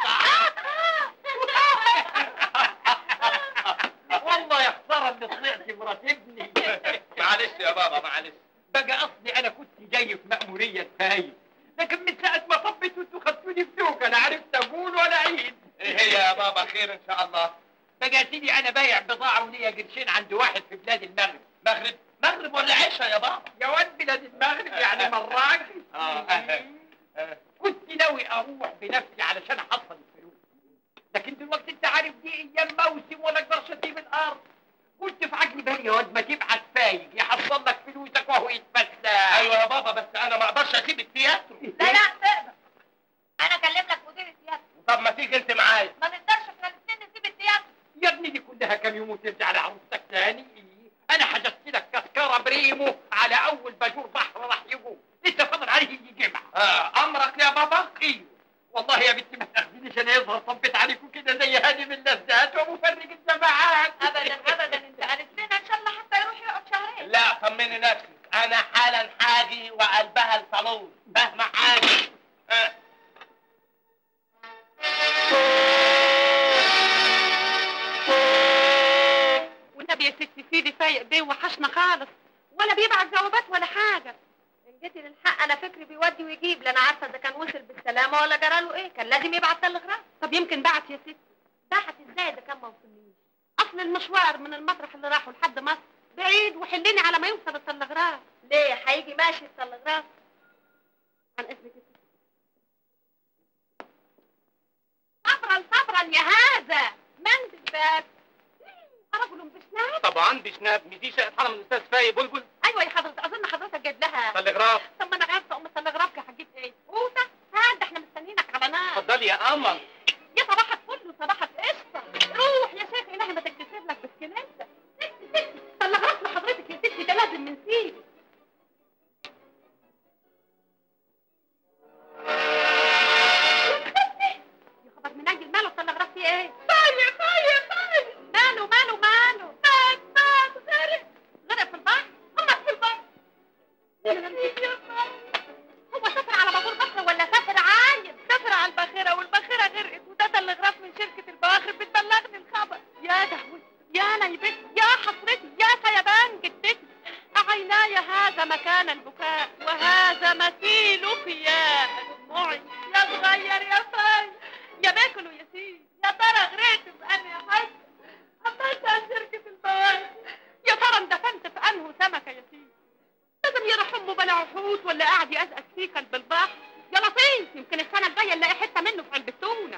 والله يا خساره اللي طلعت مرات ابني معلش يا بابا معلش بقى اصلي انا كنت جاي في مأمورية فايق لكن من ساعة ما طبيت انتوا خدتوني في دوك انا عرفت اقول ولا عيد ايه هي يا بابا خير ان شاء الله بقى يا سيدي انا بايع بضاعة وليا قرشين عند واحد في بلاد المغرب مغرب مغرب ولا عشاء يا بابا يا ولد بلاد المغرب يعني مراكش آه، آه، آه. كنت ناوي اروح بنفسي علشان احصل الفلوس لكن دلوقتي انت عارف دي ايام موسم ولا اقدرش اسيب الارض قلت في عقلي بالي يا واد ما تبعت فايق يحصل لك فلوسك وهو يتفسح ايوه يا بابا بس انا ما اقدرش اسيب التياترو لا لا تقدر انا اكلم لك مدير التياترو طب ما تيجي انت معايا ما نقدرش احنا الاثنين نسيب التياترو يا ابني دي كلها كام يوم وترجع لعروستك تاني انا حجزت لك تذكره بريمو على اول باجور بحر راح يقوم لسه فاضل عليه يجي جمعه آه امرك يا بابا ايوه والله يا بنتي ما تاخذينيش انا يظهر طبيت عليكم كده زي هادي من اللذات ومفرق الجماعات ابدا ابدا انت قالت لنا ان شاء الله حتى يروح يقعد شهرين لا طمني نفسك انا حالا حاجي وقلبها الصالون فاهمه حاجه ها. والنبي يا ستي سيدي فايق بيه وحشنا خالص ولا بيبعت جوابات ولا حاجه ان جيتي للحق انا فكري بيودي ويجيب لا انا عارفه اذا كان وصل بالسلامه ولا جراله ايه كان لازم يبعت تلغراف طب يمكن بعت يا ستي بعت ازاي ده كان ما وصلنيش اصل المشوار من المطرح اللي راحوا لحد مصر بعيد وحلني على ما يوصل التلغراف ليه هيجي ماشي التلغراف عن اذنك يا ستي صبرا صبرا يا هذا من بالباب رجل بشناب طبعا بشناب مدي شقه حرم الاستاذ فايق بلبل ايوه يا حضرتك اظن حضرتك جايب لها تلغراف طب ما انا عارفه ام التلغراف هتجيب ايه قوطه هات احنا مستنيينك على نار اتفضلي يا قمر يا صباحك كله صباحك قشطه روح يا شيخ الهي ما تكتسب لك بسكنيته ستي ستي تلغراف لحضرتك يا ستي ده لازم نسيب يا خبر منجل ماله التلغراف فيه ايه؟ طاير طاير طاير ماله ماله ماله مات مات غرق غرق في البحر امك في البحر هو سافر على بابور بحر ولا سافر عايم؟ سافر على الباخرة والباخرة غرقت وده تلغراف من شركة البواخر بتبلغني الخبر يا دهوتي يا نيبتي يا حسرتي يا خيبان جدتي عيناي هذا مكان البكاء وهذا مثيلك يا دموعي يا صغير يا فاي يا باكل ويا سيد يا ترى غرقت بأني حاجة عملت عن شركة البواخر يا ترى اندفنت في أنه سمكة يا سيدي لازم يروح امه بلا وحوش ولا قاعد يقزقز فيه كلب البحر يا لطيف يمكن السنه الجايه نلاقي حته منه في علبه تونه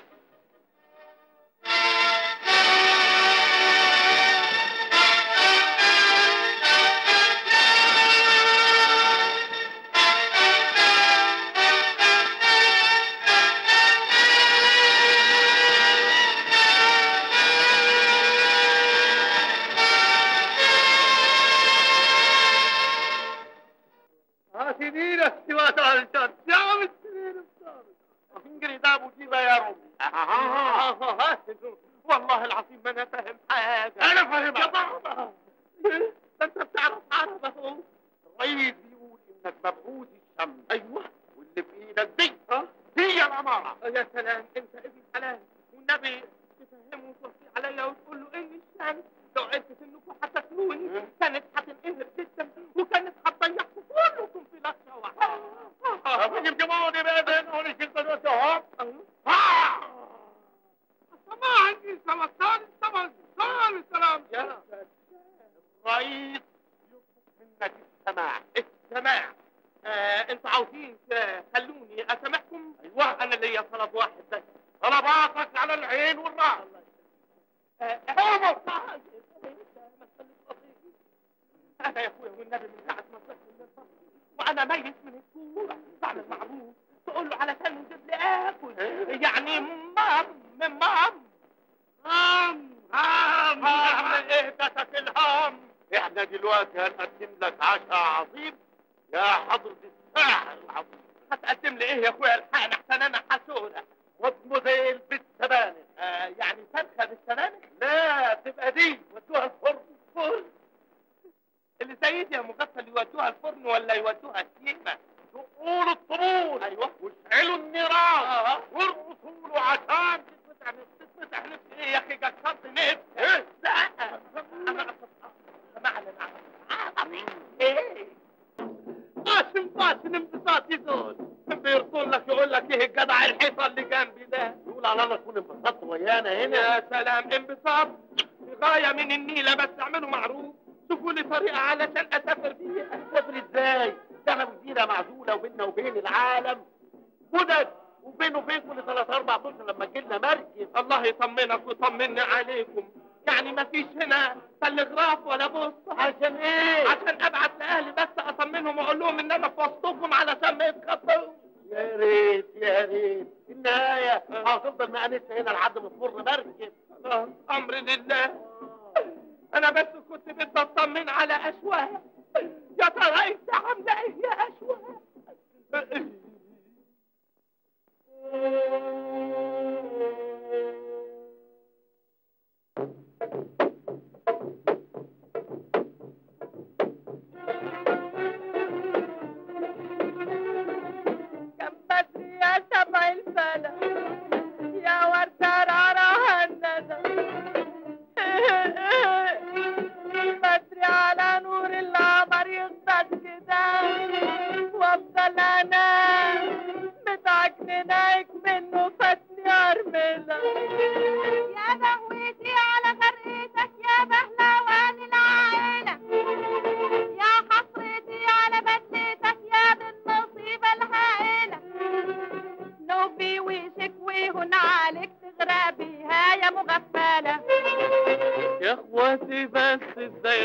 سنين استوات على الجد يا عم السنين انجري ده ابو جيبه يا ربي والله العظيم ما انا فاهم حاجه انا فاهم يا بابا ده انت بتعرف عرب اهو الرئيس بيقول انك مبعوث الشمس ايوه واللي في ايدك دي ها هي الاماره يا سلام انت ابن حلال والنبي تفهمه وتوصي عليا وتقول له ان الشمس لو عرفت انكم هتاكلوني كانت هتنقهر جدا وكانت هتضيعكم كلكم في لحظه واحده طب يمكنوني بقى بين اول شيء قدرت اهو ما عندي سمكان السمك سلام السلام يا الرئيس يطلب منك السماع السماع آه انتوا عاوزين تخلوني اسامحكم ايوه انا ليا طلب واحد بس طلباتك على العين والراس آه عمر انا يا اخويا والنبي من ساعه ما طلعت من الفصل وانا ميت من الجوع بعمل معروف تقول له علشان نجيب لي اكل يعني مام من مام هام هام هام ايه جاتك الهام احنا دلوقتي هنقدم لك عشاء عظيم يا حضرة الساحر العظيم هتقدم لي ايه يا اخويا الحقنا احسن انا حسودة واسمه زي البيت سبانخ آه يعني فرخة بالسبانخ لا تبقى دي ودوها الفرن فرن اللي زي دي يا مغفل يودوها الفرن ولا يودوها السينما تقولوا الطبول ايوه واشعلوا النيران آه. وارقصوا له عشان تتفتح نفس تتفتح نفس ايه يا اخي جكرت نفس ايه لا انا سمعني معلم ايه قاسم قاسم انبساطي دول بيرسل لك يقول لك ايه الجدع الحيطه اللي جنبي ده يقول على الله تكون انبسطت ويانا هنا يا سلام انبساط غايه من النيله بس اعملوا معروف شوفوا لي طريقه علشان اسافر بيها اسافر ازاي ده انا جزيره معزوله وبيننا وبين العالم مدد وبينه وبين كل ثلاث اربع اشهر لما تجيلنا مركب الله يطمنك ويطمني عليكم يعني ما فيش هنا تلغراف ولا بوسطه عشان ايه؟ عشان ابعت لاهلي بس اطمنهم واقول لهم ان انا في وسطكم علشان ما يتخطوش يا ريت يا ريت في النهايه هتفضل مقانسه هنا لحد ما تمر مركب خلاص امر لله انا بس كنت بدي اطمن على اشواق يا ترى انت عامله ايه يا اشواق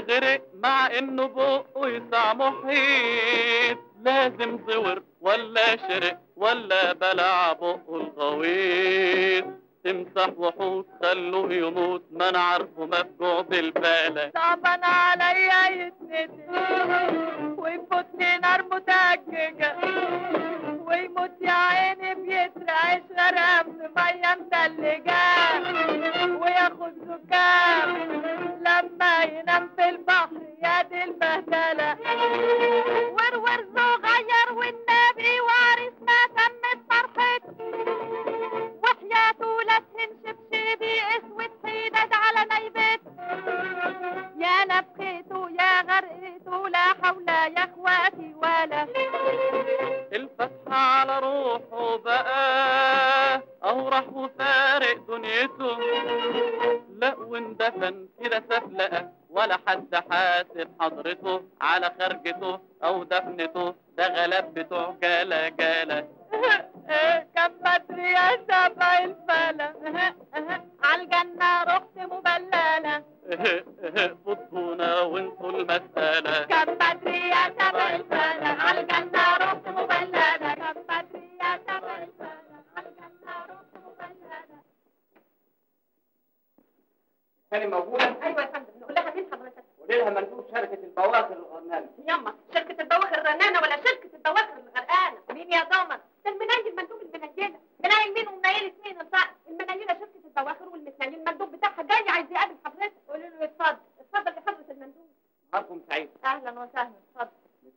غرق مع انه بقه يسع محيط لازم زور ولا شرق ولا بلع بقه الغويط تمسح وحوط خلوه يموت ما انا عارفه مفجوع بالبالة صعبان عليا يتندي ويفوتني نار متأججة ويموت يا عيني بيترعش غرام في مية متلجة وياخد زكام لما ينام في البحر يا دي البهدلة ورور صغير والنبي وعريس ما تمت فرحته وحياته لا تهنش بشيبي اسود حيدد على نيبته يا نفخته يا غرقته لا حول يا اخواتي ولا الفتحة على روحه بقى اهو راح وفارق دنيته لا واندفن كده سفلقة ولا حد حاسب حضرته على خرجته او دفنته ده غلب بتوع جالا جالا كم بدري يا سبع الفلا عالجنة رحت مبللة فضونا وانسوا المسألة كم بدري يا سبع الفلا عالجنة رحت مبللة كم بدري يا سبع الفلا عالجنة رحت مبللة كان موجودة ايوه يا فندم نقول لها مين حضرتك قولي لها مندوب شركة البواخر الغنام يما شركة البواخر الرنانة ولا شركة البواخر الغرقانة مين يا ضمن ده المنيل مندوب المنيلة منيل مين ومنيلة مين الفرق المنيلة شركة البواخر والمتنيل المندوب بتاعها جاي عايز يقابل حضرتك قولي له اتفضل اتفضل يا حضرة المندوب نهاركم سعيد اهلا وسهلا اتفضل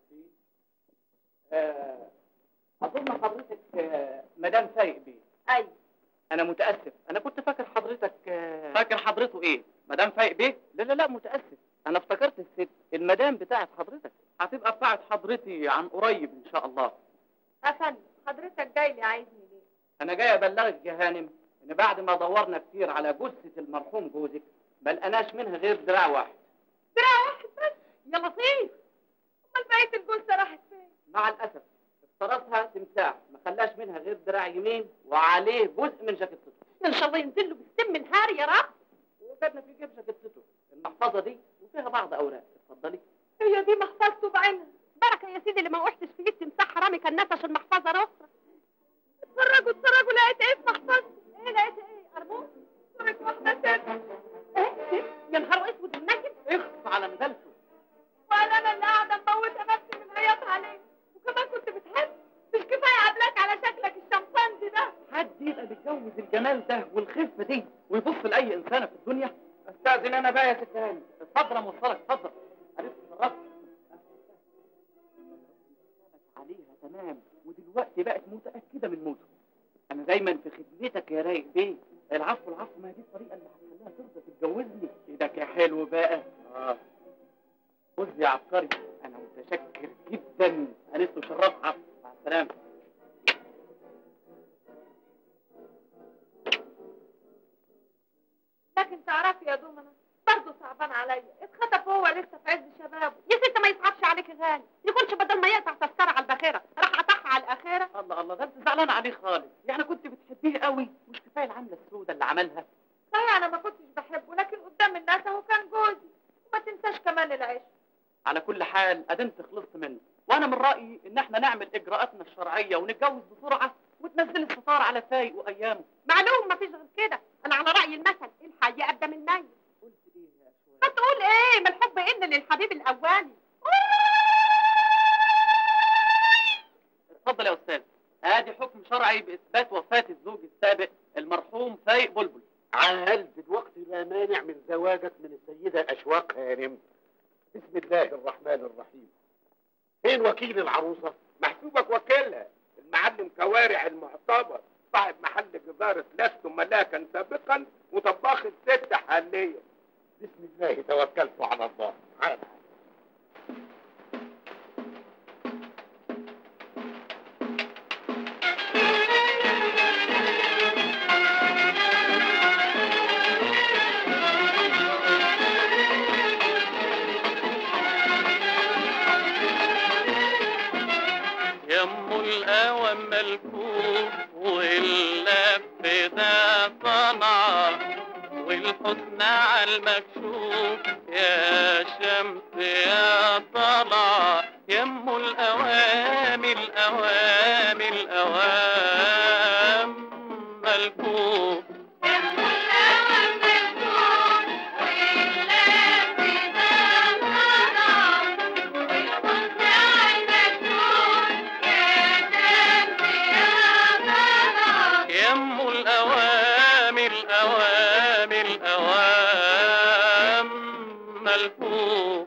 آه، أظن حضرتك آه، مدام فايق بيه ايوه أنا متأسف أنا كنت فاكر حضرتك آه، فاكر حضرته ايه مدام فايق بيه لا لا لا متأسف أنا افتكرت الست المدام بتاعت حضرتك هتبقى بتاعت حضرتي عن قريب ان شاء الله يا فندم حضرتك جاي لي عايزني ليه أنا جاي أبلغك يا هانم إن بعد ما دورنا كتير على جثة المرحوم جوزك ما لقناش منها غير دراع واحد دراع واحد بس يا لطيف امال بقية الجثة راحت فين مع الأسف افترسها تمساح ما خلاش منها غير دراع يمين وعليه جزء من جاكيتته ان شاء الله ينزل له بالسم نهار يا رب وجدنا في جيب جاكيتته المحفظة دي وفيها بعض أوراق اتفضلي هي دي محفظته بعينها بركة يا سيدي اللي ما وقعتش في ايد تمساح حرامي كان نفش المحفظة الاخرى اتفرجوا اتفرجوا لقيت ايه في محفظتي ايه لقيت ايه ارجوك صورة واحدة ست ايه يا نهار اسود النجم اخف على مدلته ولا انا اللي قاعدة مموتة نفسي من عياط عليه وكمان كنت بتحب مش كفاية قبلك على شكلك الشمبانزي ده حد يبقى بيتجوز الجمال ده والخفة دي ويبص لأي إنسانة في الدنيا استأذن أنا بقى يا ست هاني اتفضل موصلك اتفضل ألف شرفت عليها تمام ودلوقتي بقت متأكدة من موته أنا دايما في خدمتك يا رايق بيه العفو العفو ما هي دي الطريقة اللي هتخليها ترضى تتجوزني إيدك يا حلو بقى آه خذ يا عبقري أنا متشكر جدا أنست وشرفت عفو مع السلامة لكن تعرفي يا دومنا برضه صعبان عليا اتخطف هو لسه في عز شبابه يا ست ما يصعبش عليك غالي يكونش بدل ما يقطع تذكرة على الباخرة راح قطعها على الأخيرة الله الله ده انت زعلان عليه خالص يعني كنت بتحبيه قوي مش كفايه العمله السوداء اللي عملها صحيح أنا ما كنتش بحبه لكن قدام الناس أهو كان جوزي وما تنساش كمان العيش على كل حال ادنت خلصت منه وانا من رايي ان احنا نعمل اجراءاتنا الشرعيه ونتجوز بسرعه وتنزل الستار على فايق وايامه معلوم ما فيش غير كده أنا على رأي المثل الحي أبدا من ميت قلت ايه يا شويه ما تقول إيه ما الحب إن للحبيب الأولي اتفضل يا استاذ ادي حكم شرعي باثبات وفاه الزوج السابق المرحوم فايق بلبل عال دلوقتي لا مانع من زواجك من السيدة أشواق هانم بسم الله الرحمن الرحيم فين وكيل العروسة؟ محسوبك وكيلها المعلم كوارع المعتبر صاحب محل جزارة لست ملاكا سابقا وطباخ الست حاليا بسم الله توكلت على الله عال يم القوى ملكوف واللف ده صنعة والف الحسن على المكشوف يا شمس يا طلع يم الأوام الأوام الأوام ملكوف يم الأوام الأوام الأوام ملكوف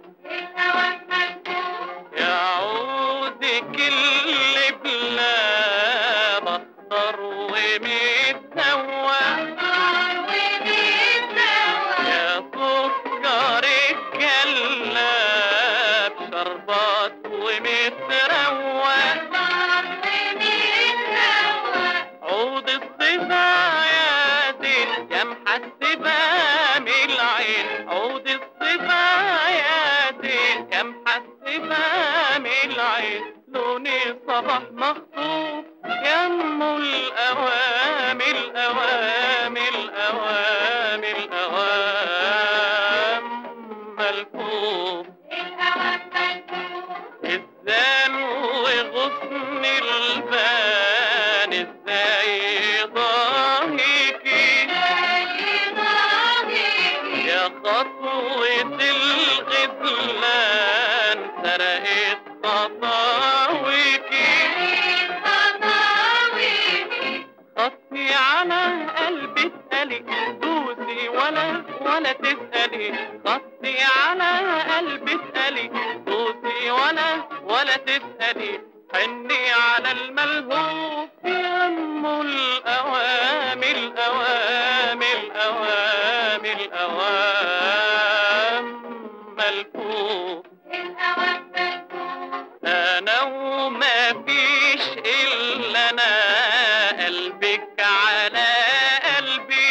يعود كل بلاد اخضر ومتنوع يا سكر الجلاب شربات ومتروع عود الصبا يا زين يا محسبة من العين عود الصبا يا زين يا محسبة من العين لوني صباح مخطوف يم الأوام الأوام الأوام الأوام ملكوف الزان وغصن البان ازاي ضاهيكي يا خطوة الغزلان سرقت خطاويكي خطي على قلبي اسألي دوسي ولا ولا تسألي خطي على قلبي اسألي دوسي ولا ولا تسألي حني على الملهوف يم الأوام الأوام الأوام الأوام ملكوف أنا وما فيش إلا أنا قلبك على قلبي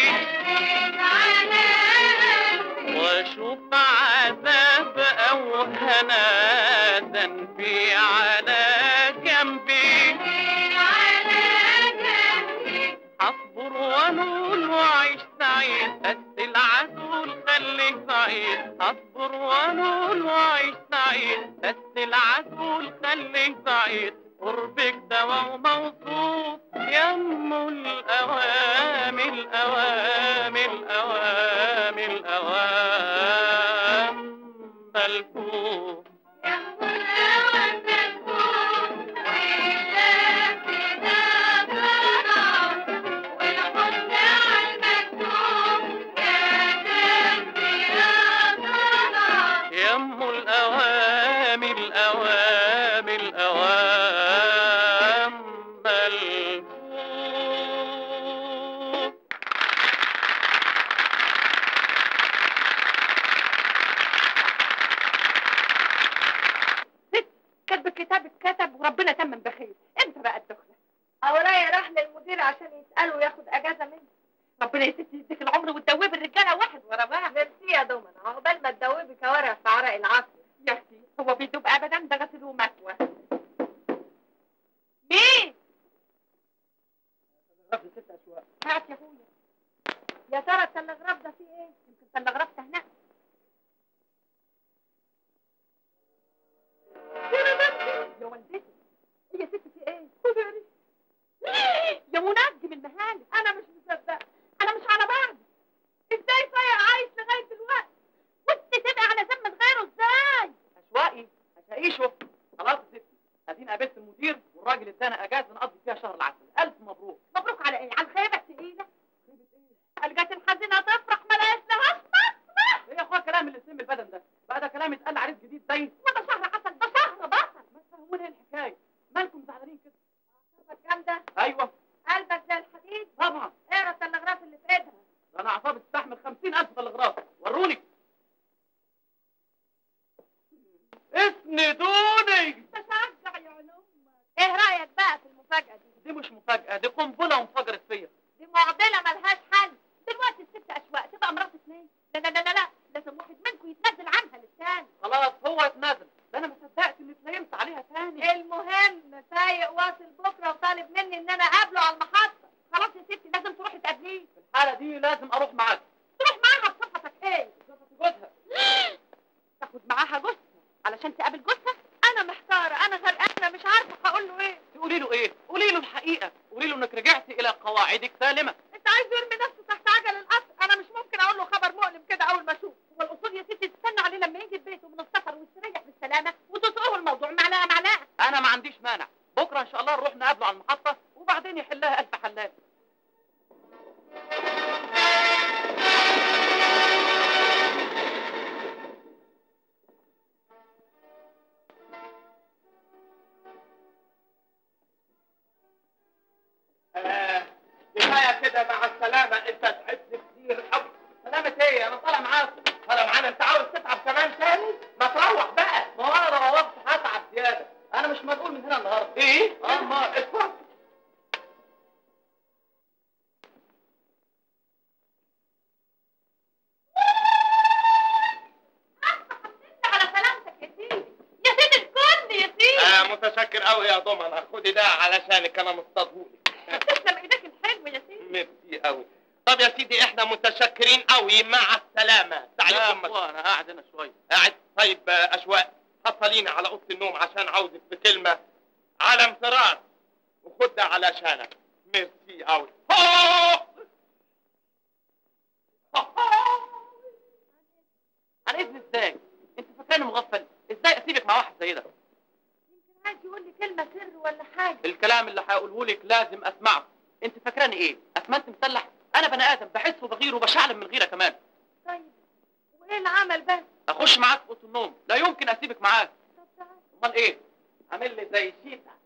واشوف عذاب او هنا ذنبي على جنبي اصبر ونول واعيش سعيد بس العسول خليك بعيد اصبر ونول واعيش سعيد بس العسول خليك بعيد قربك دواء وموصوف يم الأوام الأوام الأوام الأوام ملكوف يم الأوام الأوام الأوام ملكوف كتب الكتاب اتكتب وربنا تمم بخير امتى بقى الدخله اورايا راح للمدير عشان يسأله وياخد اجازة مني ربنا يا ستي يديك العمر وتدوبي الرجاله واحد ورا واحد ميرسي يا دومن عقبال ما تدوبي كوارع في عرق العصر يا اختي هو بيدوب ابدا ده غسل ومكوى مين هات يا اخويا يا ترى التلغراف ده فيه ايه؟ يمكن تلغرفت هناك يا والدتي هي يا ستي في ايه؟ خدي يا منجم المهاني انا مش مصدقة انا مش على بعض ازاي صايع عايش لغاية دلوقتي؟ وانت تبقى على ذمة غيره ازاي؟ أشوائي هشايشه خلاص يا ستي اديني قابلت المدير والراجل ادانا اجازه نقضي فيها شهر العسل الف مبروك مبروك على ايه؟ على الخيبة التقيلة الجات الحزينة تفرح ملاش لهاش مصلح ايه يا اخويا كلام اللي يسم البدن ده بقى ده كلام يتقال عريس جديد زي وده شهر عسل ده شهر بطل ما تفهموني ايه الحكايه مالكم زعلانين كده كام ده؟ ايوه قلبك زي الحديد طبعا اقرا التلغراف اللي في ايدها ده انا اعصابي تستحمل 50000 تلغراف وروني اسندوني تشجع يا علوم ايه رأيك بقى في المفاجأة دي؟ دي مش مفاجاه دي قنبله وانفجرت فيا دي معضلة ملهاش حل دلوقتي الست اشواق تبقى مرات اثنين لا لا لا لا لا لازم واحد منكم يتنازل عنها للتاني خلاص هو اتنازل ده انا ما صدقت اني اتنيمت عليها تاني المهم فايق واصل بكرة وطالب مني ان انا اقابله على المحطة خلاص يا ستي لازم تروحي تقابليه في الحاله دي لازم اروح معاك تروح معاها معاها جثه علشان تقابل جثه انا محتاره انا غرقانه مش عارفه هقول له ايه تقولي له ايه قولي له الحقيقه قولي له انك رجعتي الى قواعدك سالمه انت عايز يرمي نفسه تحت عجل القطر انا مش ممكن اقول له خبر مؤلم كده اول ما اشوف هو الاصول يا ستي تستنى عليه لما يجي بيته من السفر ويستريح بالسلامه وتسقوه الموضوع معلقه معلقه انا ما عنديش مانع بكره ان شاء الله نروح نقابله على المحطه وبعدين يحلها الف حلال آه، كفايه كده مع السلامه انت تعبت كتير قوي سلامة ايه انا طالع معاكم انا معانا انت عاوز تتعب كمان تاني ما تروح بقى ما هو انا لو روحت هتعب زياده انا مش مسؤول من هنا النهارده ايه اه ما اتفضل على سلامتك يا سيدي يا سيدي الكل يا سيدي آه متشكر قوي يا ضمنة خدي ده علشانك انا مصطادهولك تسلم ايدك الحلو يا سيدي ميرسي قوي طب يا سيدي احنا متشكرين قوي مع السلامه لا تعليكم مش... اخوة، انا قاعد هنا شويه قاعد طيب آه، اشواق حصلينا على اوضه النوم عشان عاوزك في كلمه على انفراد وخد ده علشانك ميرسي قوي على اذن ازاي انت فاكراني مغفل ازاي اسيبك مع واحد زي ده يمكن عايز يقول لي كلمه سر ولا حاجه الكلام اللي هقوله لك لازم اسمعه انت فاكراني ايه اسمنت مسلح انا بني ادم بحس وبغير وبشعلم من الغيره كمان طيب وايه العمل بس اخش معاك في اوضه النوم لا يمكن اسيبك معاك طب تعال امال ايه عامل لي زي شيتا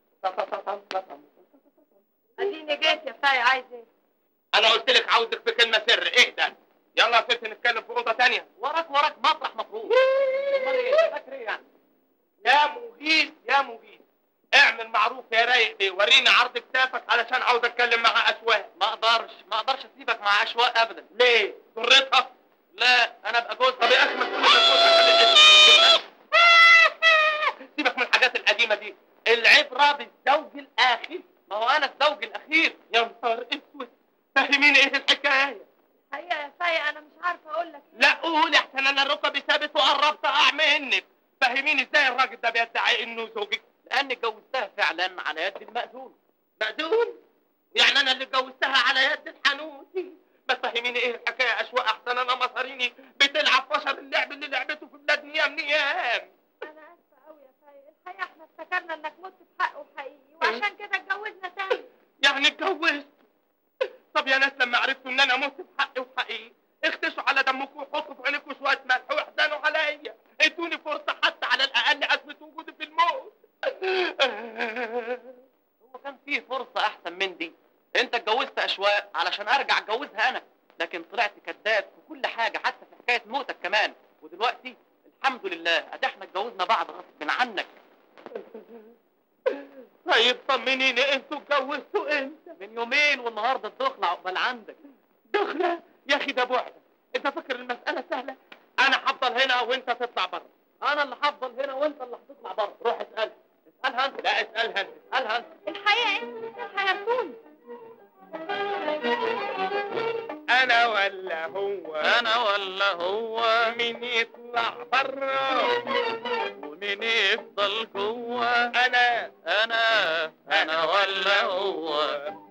اديني جيت يا فاي عايز ايه انا قلت لك عاوزك في كلمه سر ايه ده يلا يا ست نتكلم في اوضه تانية وراك وراك مطرح مفروض امال ايه فاكر ايه يعني يا مغيث يا مغيث اعمل معروف يا رايق بيه وريني عرض كتافك علشان عاوز اتكلم مع اشواق ما اقدرش ما اقدرش اسيبك مع اشواق ابدا ليه ضرتها لا انا ابقى جوز طب يا اخي ما تقول لي جوزك سيبك من الحاجات القديمه دي العبره بالزوج الاخر ما هو انا الزوج الاخير يا نهار اسود فهميني ايه الحكايه الحقيقه يا فاي انا مش عارفه اقول لك ايه لا قولي احسن انا ركبي ثابت وقربت اقع منك فهميني ازاي الراجل ده بيدعي انه زوجك لاني اتجوزتها فعلا على يد المأذون مأذون يعني انا اللي اتجوزتها على يد الحنوتي بس فهميني ايه الحكايه اشواق احسن انا مصاريني بتلعب فشل اللعب اللي لعبته في بلاد نيام نيام انا اسفه قوي يا فاي الحقيقه احنا افتكرنا انك مت بحق وحقيقي وعشان كده اتجوزنا تاني يعني اتجوزت طب يا ناس لما عرفتوا ان انا مت بحق وحقيقي اختشوا على دمكم وحطوا في عينكم شويه ملح واحزنوا عليا ادوني فرصه حتى على الاقل اثبت وجودي في الموت هو كان فيه فرصه احسن من دي انت اتجوزت اشواق علشان ارجع اتجوزها انا لكن طلعت كذاب في كل حاجه حتى في حكايه موتك كمان ودلوقتي الحمد لله ادي احنا اتجوزنا بعض غصب عنك طيب طمنيني انتوا اتجوزتوا امتى من يومين والنهارده الدخله عقبال عندك دخله يا اخي ده بعد انت فاكر المساله سهله انا هفضل هنا وانت تطلع بره انا اللي هفضل هنا وانت اللي هتطلع بره روح اسالها اسالها انت لا اسالها انت اسالها انت الحقيقه انت حيرتوني انا ولا هو انا ولا هو مين يطلع بره ومين يفضل جوه انا انا انا ولا هو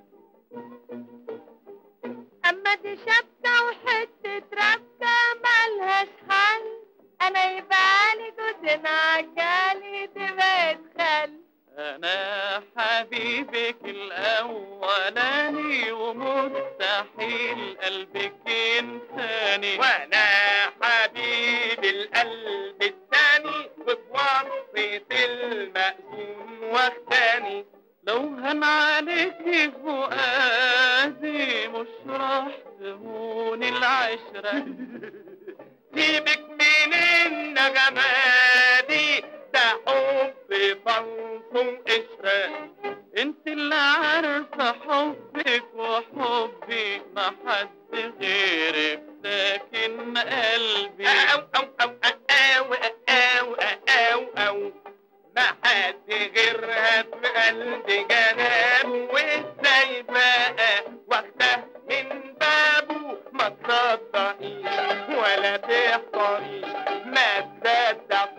اما دي شبكه وحته ربكه ملهاش حل انا يبقى جوزين عجالي دي بقت خل انا حبيبك الاولاني ومستحيل قلبك ينساني وانا حبيب القلب الثاني وبوصية المأذون واخداني لو هن عليك فؤادي مش راح تهون العشرة سيبك من النغمة دي ده حب فلس وقشرة انت اللي عارفة حبك وحبي ما حد غيرك ساكن قلبي أو أو أو أو أو أو أو ما حد غيرها في قلبي جناب وازاي بقى واخده من بابه ما تصدقيش ولا تحضريش ما تصدق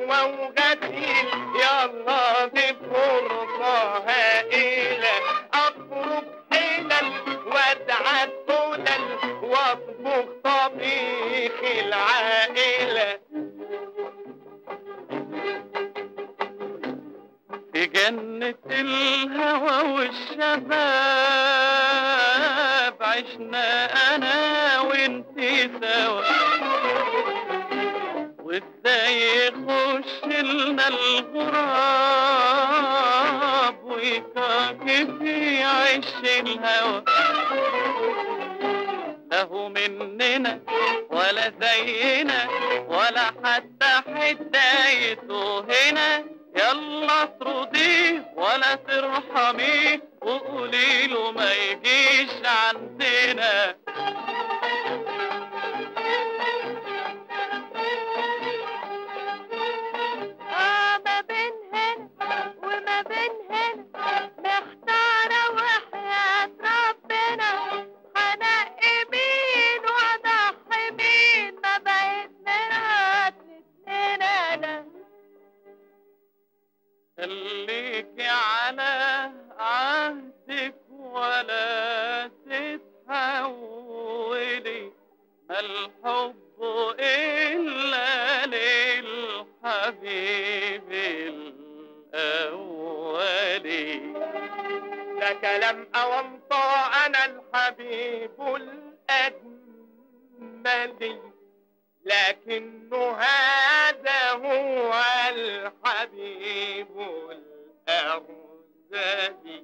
قهوة وغسيل يلا دي فرصة هائلة أفرك حلل وادعى السلل واطبخ طبيخ العائلة في جنة الهوى والشباب عشنا أنا وانتي سوا وازاي يخش لنا الغراب ويكاكي في عش الهوى له مننا ولا زينا ولا حتى حدايته هنا يلا اطرديه ولا ترحميه وقولي له ما يجيش عندنا اه ما بين هنا وما بين هنا محتارة وحياة ربنا هنقي مين واضحي مين ما بقيت مرات الاتنين انا خليكي على عهدك ولا تتحولي ما الحب إلا للحبيب الأولي ده كلام أوامطة أنا الحبيب الأجمل لكنه هذا هو الحبيب الأرذلي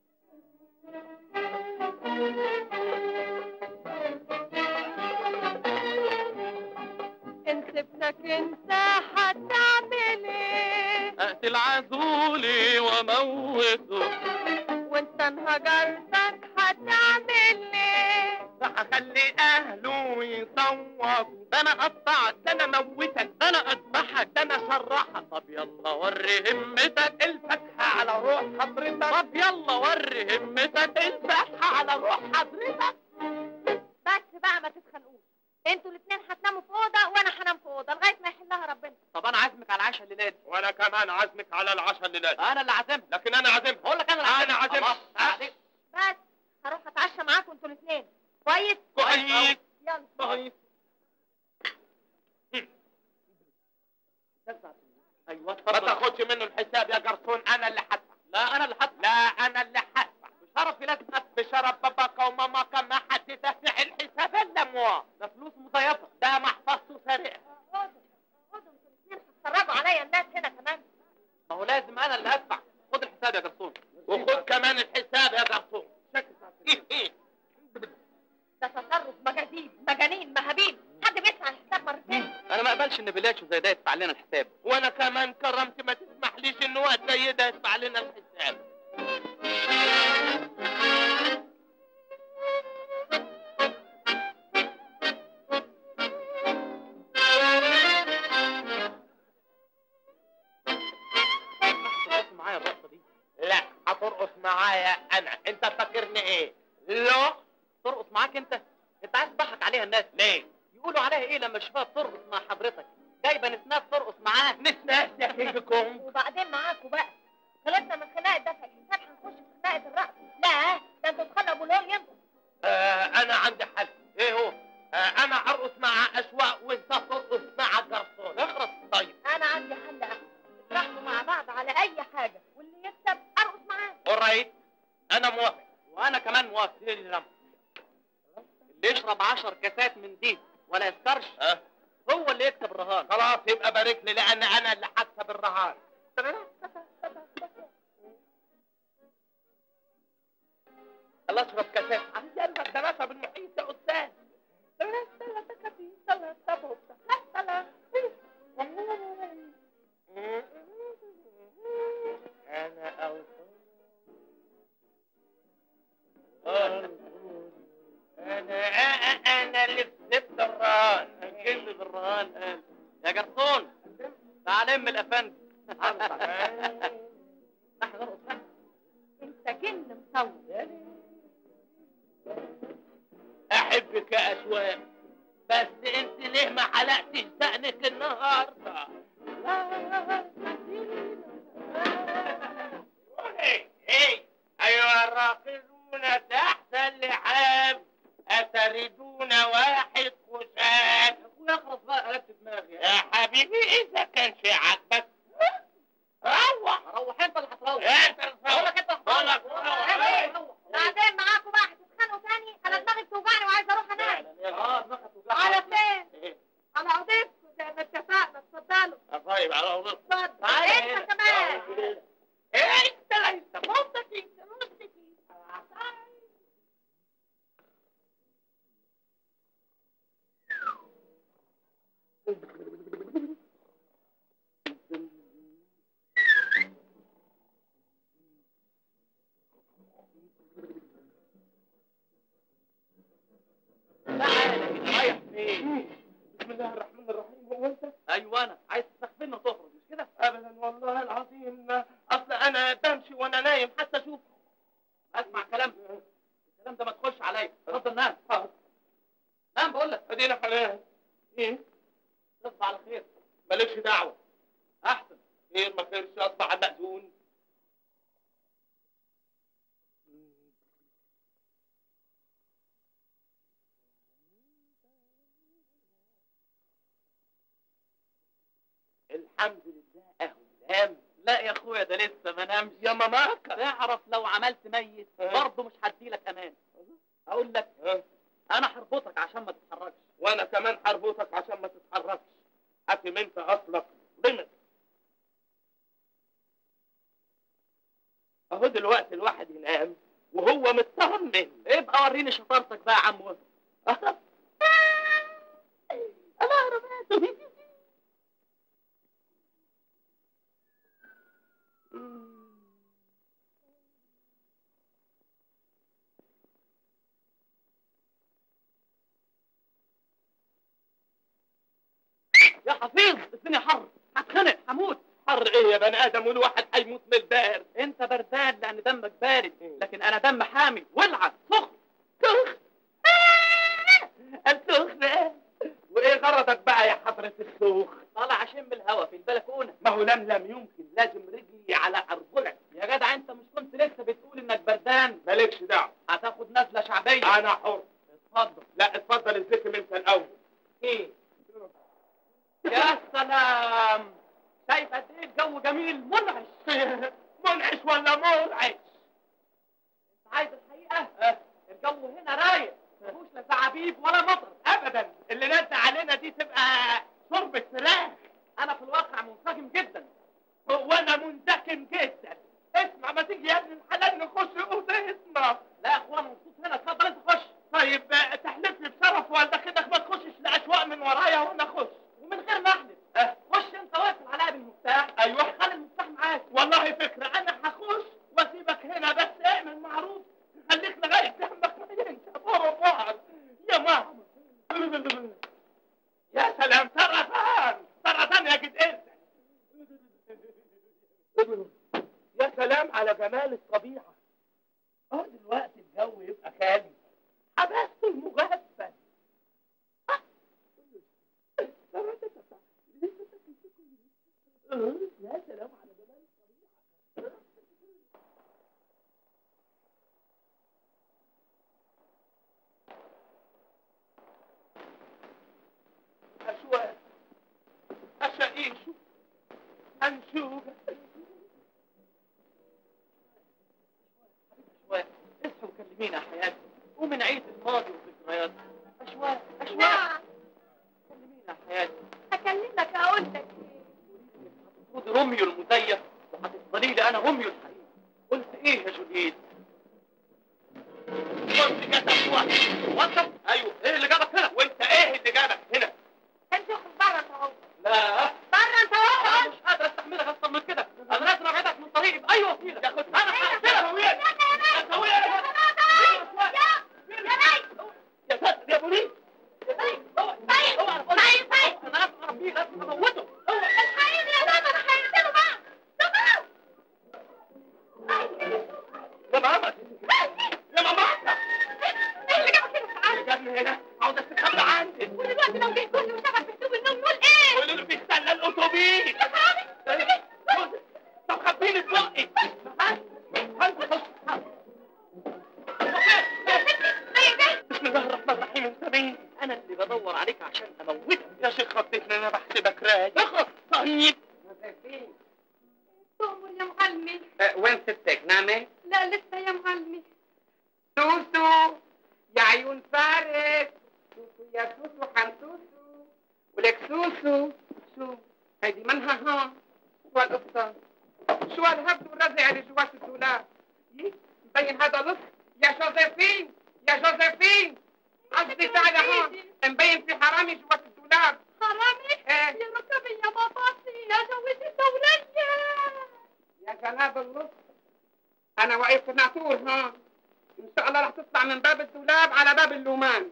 ان سبتك انت هتعمل ايه أقتل عزولي وموته وانت انهجرتك هتعمل ايه فهخلي أهله يصوتوا ده أنا أقطعك ده أنا موتك ده أنا أذبحك ده أنا شرحك طب يلا وري همتك الفتحة على روح حضرتك طب يلا وري همتك الفتحة على روح حضرتك بس بقى ما تتخانقوش انتوا الاتنين هتناموا في اوضه وانا هنام في اوضه لغايه ما يحلها ربنا طب انا عازمك على العشاء الليله دي وأنا كمان عازمك على العشاء الليلة انا اللي عازمك لكن أنا عازمها بقول لك انا اللي أنا عازمها خلاص، عادي. بس هروح اتعشى معاكم انتوا الاتنين كويس كويس يلا كويس ايوه ما اتفضل تاخدش منه الحساب يا جرسون أنا اللي هدفع لا انا اللي حط لا أنا اللي هدفع بشرفي لازم ادفع بشرف باباك وماماك ما حد دافع الحساب إلا موا ده فلوس مزيفه ده محفظته سريع اقعدوا اقعدوا انتوا الاتنين هتفرجوا عليا الناس هنا كمان ما هو لازم انا اللي ادفع خد الحساب يا جرسون وخد كمان الحساب يا جرسون ده تصرف مجازين مجانين مهابيل حد بيدفع الحساب مرتين انا ما اقبلش ان بلاتشو زي ده يدفع لنا الحساب وانا كمان كرمت ما تسمحليش ان وقت زي ده يدفع لنا الحساب ترقص معايا الرقصه دي لا هترقص معايا انا انت فاكرني ايه لا ترقص معاك انت انت عايز تضحك عليها الناس ليه يقولوا عليها ايه لما يشوفوها بترقص مع حضرتك جايبه نسناس ترقص معاه نسناس يا كينج كونج وبعدين معاكوا بقى خلصنا من خناقه دفع الحساب هنخش في خناقه الرقص لا ده انتوا تخلقوا لول ينفع آه انا عندي حل ايه هو آه انا ارقص مع اشواق وانت ترقص مع جرسون اخرس طيب انا عندي حل احسن اتراحموا مع بعض على اي حاجه واللي يكسب ارقص معاه اورايت انا موافق وانا كمان موافق اللي يشرب عشر كاسات من دي ولا يسكرش ها هو اللي يكسب الرهان خلاص يبقى بارك لي لان انا اللي هكسب الرهان الله اشرب كاسات يلا ده انا اشرب المحيط يا استاذ انا اوصل انا انا اللي كسبت الرهان كل بالرهان قال يا جرسون تعال ام الافندي احنا نرقص بقى. انت جن مصور احبك يا اشواق بس انت ليه ما حلقتش دقنك النهارده لا اذا كان شيء عاجبك روح روح انت اللي هتروح انت بقول لك انت بقول لك بعدين معاكم بقى هتتخانقوا تاني انا دماغي بتوجعني وعايزه اروح انام اه دماغك توجعك. على فين؟ على اوضتكم زي ما اتفقنا اتفضلوا طيب على وضوء اتفضل تعالى انت هنا. كمان انت ليس مصدق انت مصدق تعالى كده رايح فين بسم الله الرحمن الرحيم هو انت ايوه انا عايز تستخفلنا وتخرج مش كده ابدا والله العظيم اصل انا بمشي وانا نايم حتى اشوف اسمع كلام الكلام ده ما تخش عليا اتفضل نام نام بقول لك ادينا حنان ايه تصبح على خير مالكش دعوه احسن خير ما خيرش اصبح على المأذون الحمد لله اهو نام لا يا اخويا ده لسه ما نامش يا ماماك تعرف لو عملت ميت اه. برضه مش هديلك امان اقول لك ها؟ انا هربطك عشان ما تتحركش وانا كمان هربطك عشان ما تتحركش حاكم انت اصلك ضمن اهو دلوقتي الواحد ينام وهو مطمن ابقى وريني شطارتك بقى يا عم وهب. انا رميته يا حفيظ الدنيا حر هتخنق هموت حر ايه يا بني ادم والواحد هيموت من البارد انت بردان لان دمك بارد لكن انا دم حامي ولعه سخن سخن السخن ايه وايه غرضك بقى يا حضرة السوخ طالع اشم الهوا في البلكونه ما هو لم لم يمكن لازم رجلي على ارجلك يا جدع انت مش كنت لسه بتقول انك بردان مالكش دعوه هتاخد نزله شعبيه انا حر اتفضل لا اتفضل الذكر انت الاول ايه يا سلام شايف قد ايه الجو جميل منعش منعش ولا مرعش انت عايز الحقيقه الجو هنا رايق مفيهوش لا زعابيب ولا مطر ابدا اللي نزل علينا دي تبقى شوربة فراخ انا في الواقع منسجم جدا وانا منتكم جدا اسمع ما تيجي يا ابن الحلال نخش اوضتنا لا يا اخويا مبسوط هنا اتفضل انت خش طيب آه، تحلف لي بشرف والدك ما تخشش لاشواق من ورايا وانا اخش ومن غير ما احلف أه. خش انت واقف عليا بالمفتاح ايوه خلي المفتاح معاك والله فكرة انا هخش واسيبك هنا بس اعمل معروف خليك لغاية دمك ما ينشف بعض يا ماما يا سلام سرطان سرطان يا جد يا سلام على جمال الطبيعة اه دلوقتي الجو يبقى خالي حبست المغفل آه. آه، يا سلام على جمال الطبيعة أشواق أشعيش أنشوق اشواق اصحوا وكلمينا يا حياتي ومن عيد الماضي والذكريات اشواق اشواق نعم كلمينا يا حياتي هكلمك اقول لك خد روميو المزيف وهتفضلي لي انا روميو الحقيقي قلت ايه يا جولييت وانت جاتك وقت وانت ايوه ايه اللي جابك هنا وانت ايه اللي جابك هنا انت اخرج بره انت اهو لا بره انت انا اهو مش قادر استحملك اكتر من كده انا لازم ابعدك من طريقي باي وسيله يا خد انا هقتلك يا ساتر يا بوليس انا لازم اربيه لازم اموته يا ماما يا ماما يا جابني هنا عاوز استخبى عندي قولوا له بيستنى الاتوبيس طب خبيني في بقي بسم الله الرحمن الرحيم انت مين؟ انا اللي بدور عليك عشان اموتك يا شيخ خطيتني انا بحسبك رايق اخرج جوزيفين تؤمر يا معلمي أه، وين ستك نامت؟ لا لسه يا معلمي سوسو يا عيون فارس سوسو يا سوسو حنسوسو ولك سوسو شو هيدي منها ها شو القصة شو الهبد والرزع اللي جوات الدولاب يي، مبين هذا لص يا جوزيفين يا جوزيفين قصدي تعالى هون مبين في حرامي جوات الدولاب حرامي ايه يا ركبي يا باباسي يا جوزي الدولية يا جناب اللص انا واقف في ناطور ها ان شاء الله رح تطلع من باب الدولاب على باب اللومان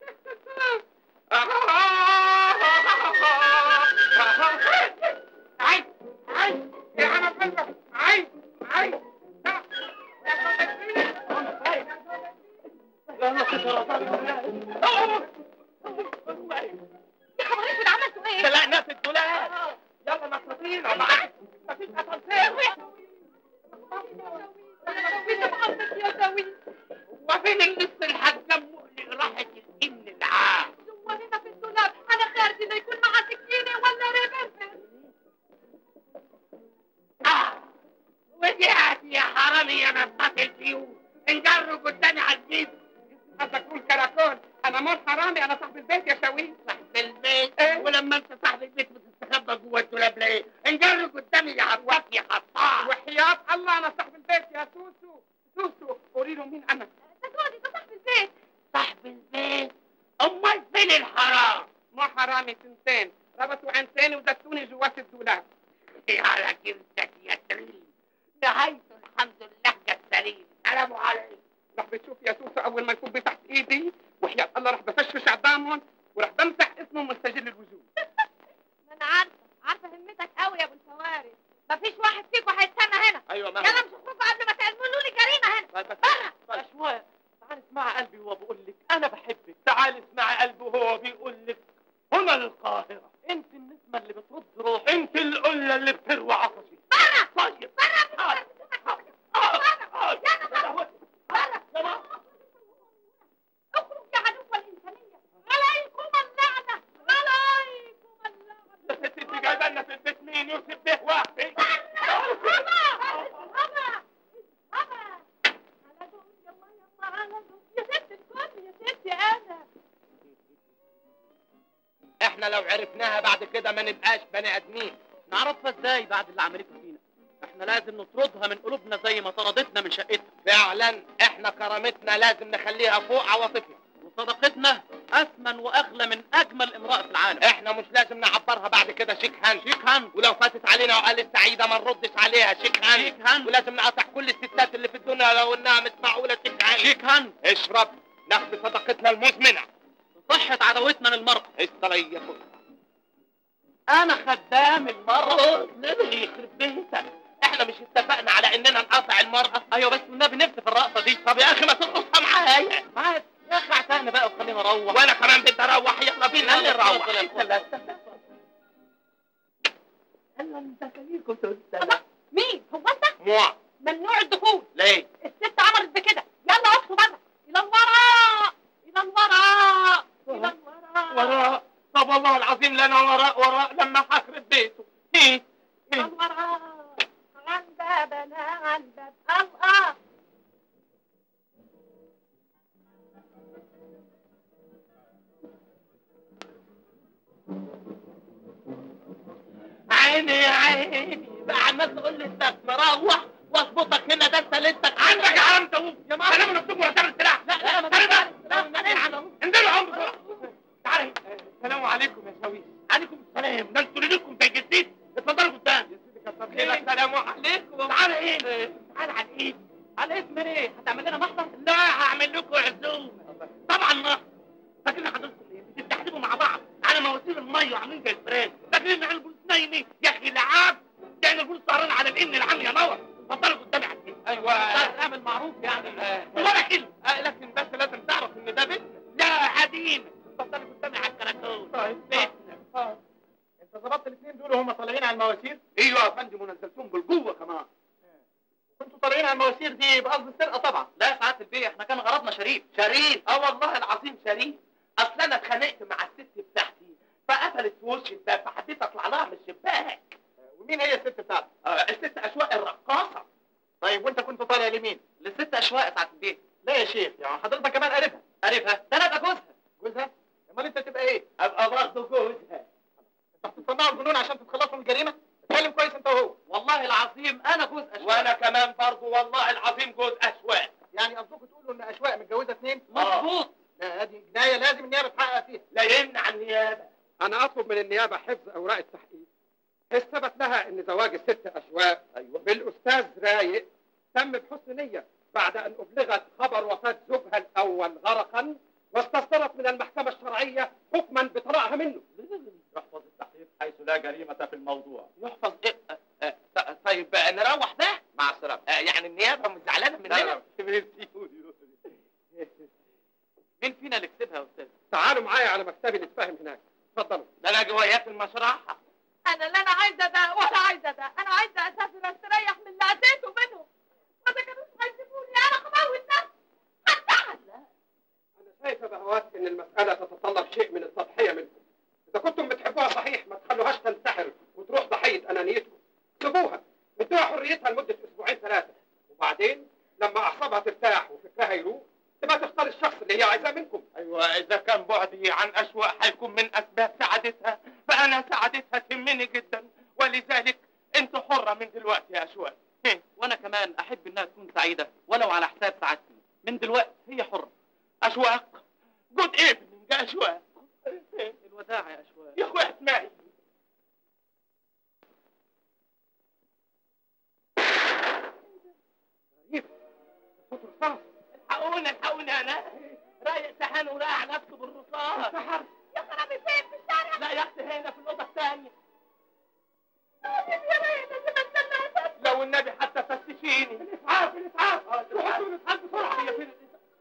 عي عي يا انا بلغ عي عي يا خبر اسود عملتوا ايه؟ طلعنا في الدولاب يلا نطينا معاك مفيش اسانسير يا محمد يا زوي وفين اللص الحجم اللي راحت الابن العام جوا هنا في الدولاب انا خارجي لا يكون معاه سكينه ولا ريفلفر آه. ورجعت يا حرامي يا نطاط الفيوم انجروا قدامي على البيت هذا كل كراكون انا مو حرامي انا صاحب البيت يا شوي صاحب البيت إيه؟ ولما انت صاحب البيت بتستخبى جوه الدولاب ليه انجروا قدامي يا عطاك يا حطاع وحياة الله انا صاحب البيت يا سوسو سوسو قولي له مين انا ده سودي ده صاحب البيت صاحب البيت امال فين الحرام مو حرامي سنتين ربطوا عينتين ودسوني جوات الدولاب على كرتك يا تريم نهاية الحمد لله جت سليم سلام عليكم راح بتشوف يا سوسو اول ما يكون تحت ايدي وحياة الله راح بفشفش عظامهم وراح بمسح اسمهم مستجل الوجود ما انا عارفه عارفه همتك قوي يا ابو الفوارس مفيش واحد فيكم هيستنى هنا ايوه ما يلا مش هتخرجوا قبل ما تعملوا لي جريمه هنا بره أشواق تعال اسمع قلبي وهو بقول لك أنا بحبك تعال اسمع قلبه وهو بيقول لك هنا القاهرة أنت النسمة اللي بترد روحي انت القلة اللي بتروي عطشي بره طيب بره آه. آه. آه. بره اخرج يا عدو الانسانيه عليكم اللعنه عليكم اللعنه يا ست انت جايبه لنا في البيت مين يوسف به واحد احنا لو عرفناها بعد كده ما نبقاش بني ادمين نعرفها إزاي بعد اللي عملته فينا إحنا لازم نطردها من قلوبنا زي ما طردتنا من شقتها فعلا احنا كرامتنا لازم نخليها فوق عواطفنا وصداقتنا أثمن وأغلى من أجمل امرأة في العالم احنا مش لازم نعبرها بعد كده شيك هاند شيك هاند ولو فاتت علينا وقالت سعيده ما نردش عليها شيك هاند شيك هاند ولازم نقطع كل الستات اللي في الدنيا لو انها مش معقوله شيك هاند شيك هاند اشرب ناخد صداقتنا المزمنه صحة عداوتنا للمرأة الصليه أنا خدام المرأة نبي يخرب بيتك احنا مش اتفقنا على اننا نقاطع المرأة أيوة بس والنبي نفسي في الرقصة دي طب يا اخي ما ترقصها معايا معاك يا أخي اعتقنا بقى وخلينا نروح وانا كمان بدي اروح يلا بينا يلا نروح اتفضل يا انت لا تستفق. يلا انت خليكوا تستفق. مين هو انت موا ممنوع الدخول ليه الست امرت بكده يلا اقفوا بره الى الوراء الى الوراء الى الوراء وراء طب والله العظيم لنا وراء وراء لما هخرب بيته ايه الى الوراء عن بابنا عن باب الله عيني يا عيني بقى عمال تقول لي انت مروح واظبطك هنا ده انت لسه عندك عم تقوم يا ماما سلام نفسكم ولا تعمل سلاح لا لا ما انزلوا عم بسرعه تعالى السلام عليكم يا شاويش عليكم السلام ده انتوا ليكم زي الجديد اتفضلوا قدام يا سيدي كتر خيرك السلام عليكم تعالى ايه تعالى على الايد على اسم ايه هتعمل لنا محضر لا هعمل لكم عزومه طبعا محضر فاكرين حضرتكم ايه بتستحلبوا مع بعض على مواسير الميه وعاملين زي الفران فاكرين ان البوليس نايمين يا اخي العاب يعني البوليس سهران على الابن العم يا نور اتفضلوا قدامي على الكيس ايوه اعمل معروف يعني ولا كلمه آه لكن بس لازم تعرف ان ده بيتنا لا قديم اتفضلوا قدامي على الكراكون طيب بيتنا انت ظبطت الاثنين دول وهم طالعين على المواسير ايوه يا فندم ونزلتهم بالجوه كمان كنتوا طالعين على المواسير دي بقصد السرقه طبعا لا يا سعادة البيه احنا كان غرضنا شريف شريف اه والله العظيم شريف اصل انا اتخانقت مع الست بتاعتي فقفلت في وشي الباب فحبيت اطلع لها من الشباك ومين هي الست بتاعتك؟ آه الست اشواق الرقاصه طيب وانت كنت طالع لمين؟ للست اشواق ساعه البيت لا يا شيخ يعني حضرتك كمان قريبها عارفها ده انا ابقى جوزها جوزها؟ امال انت تبقى ايه؟ ابقى برضه جوزها انت بتصنعوا الجنون عشان تتخلصوا من الجريمه؟ اتكلم كويس انت وهو والله العظيم انا جوز اشواق وانا كمان برضه والله العظيم جوز اشواق يعني قصدكم تقولوا ان اشواق متجوزه اثنين؟ مظبوط لا هذه جنايه لازم النيابه تحقق فيها لا يمنع النيابه انا اطلب من النيابه حفظ اوراق التحقيق إذ ثبت لها ان زواج الست اشواق ايوه بالاستاذ رايق تم بحسن نيه بعد ان ابلغت خبر وفاه زوجها الاول غرقا واستصدرت من المحكمه الشرعيه حكما بطلاقها منه يحفظ التحقيق حيث لا جريمه في الموضوع يحفظ ايه آه، آه، طيب آه، نروح بقى مع السلامه آه، يعني النيابه مش زعلانه لا، مننا مين فينا اللي كسبها يا استاذ تعالوا معايا على مكتبي نتفاهم هناك اتفضلوا ده انا جوايات المشرحه انا لا انا عايزه ده ولا عايزه ده انا عايزه اسافر استريح من اللي عديته منهم وده كانوا هيسيبوني انا هموت نفسي هتعب انا شايفه بهوات ان المساله تتطلب شيء من التضحيه منكم اذا كنتم بتحبوها صحيح ما تخلوهاش تنتحر وتروح ضحيه انانيتكم سيبوها ادوها حريتها لمده اسبوعين ثلاثه وبعدين لما اعصابها ترتاح وفكرها يروق تبقى تختار الشخص اللي هي عايزاه منكم ايوه اذا كان بعدي عن اشواق هيكون من اسباب سعادتها فانا سعادتها تهمني جدا ولذلك انت حره من دلوقتي يا اشواق هم. وانا كمان احب انها تكون سعيده ولو على حساب سعادتي من دلوقتي هي حره اشواق جود ايفنينج يا اشواق الوداع يا اشواق يا اخويا اسمعي غريب صوت رصاص الحقوني الحقوني انا رايق سحان ورايح نفسه بالرصاص يا خرابي فين في الشارع لا يا اختي هنا في الاوضه الثانيه يا رايق لازم استنى لو النبي حتى فتشيني الاسعاف الاسعاف روحوا الاسعاف بسرعه هي فين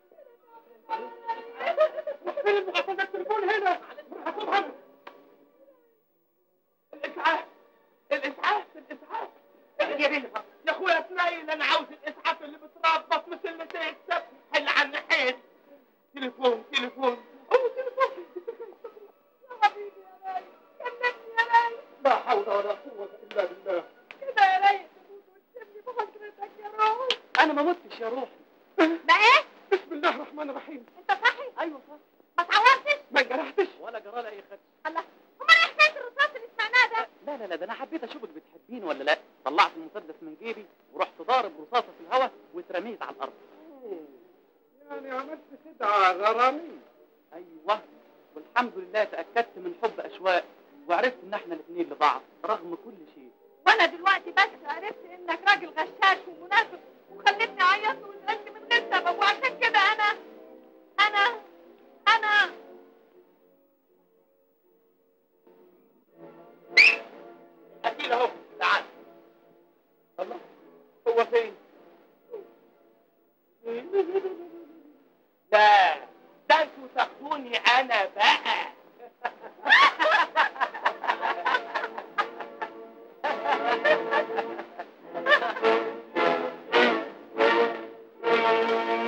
فين المغفل ده التليفون هنا هاتوها الاسعاف الاسعاف الاسعاف يا بيه يا اخويا اسماعيل انا عاوز الاسعاف اللي بتربط مش اللي تكسب حل عن حيل تليفون تليفون أوه، تليفون يا حبيبي يا رايق كلمني يا رايق لا حول ولا قوه الا بالله كده يا رايق تموت وتسيبني بحضرتك يا روح انا ما متش يا روحي ده ايه بسم الله الرحمن الرحيم انت صحي ايوه صح ما اتعورتش ما انجرحتش ولا جرى لي اي خدش الله امال ايه حكايه الرصاص اللي سمعناه ده لا لا لا ده انا حبيت اشوفك بتحبيني ولا لا طلعت المسدس من جيبي ورحت ضارب رصاصه في الهواء واترميت على الارض يعني عملت خدعه غرامي ايوه والحمد لله تاكدت من حب اشواق وعرفت ان احنا الاثنين لبعض رغم كل شيء وانا دلوقتي بس عرفت انك راجل غشاش ومنافق وخلتني عيطت وزعلت من غير سبب وعشان كده انا انا انا اكيد اهو تعال الله هو فين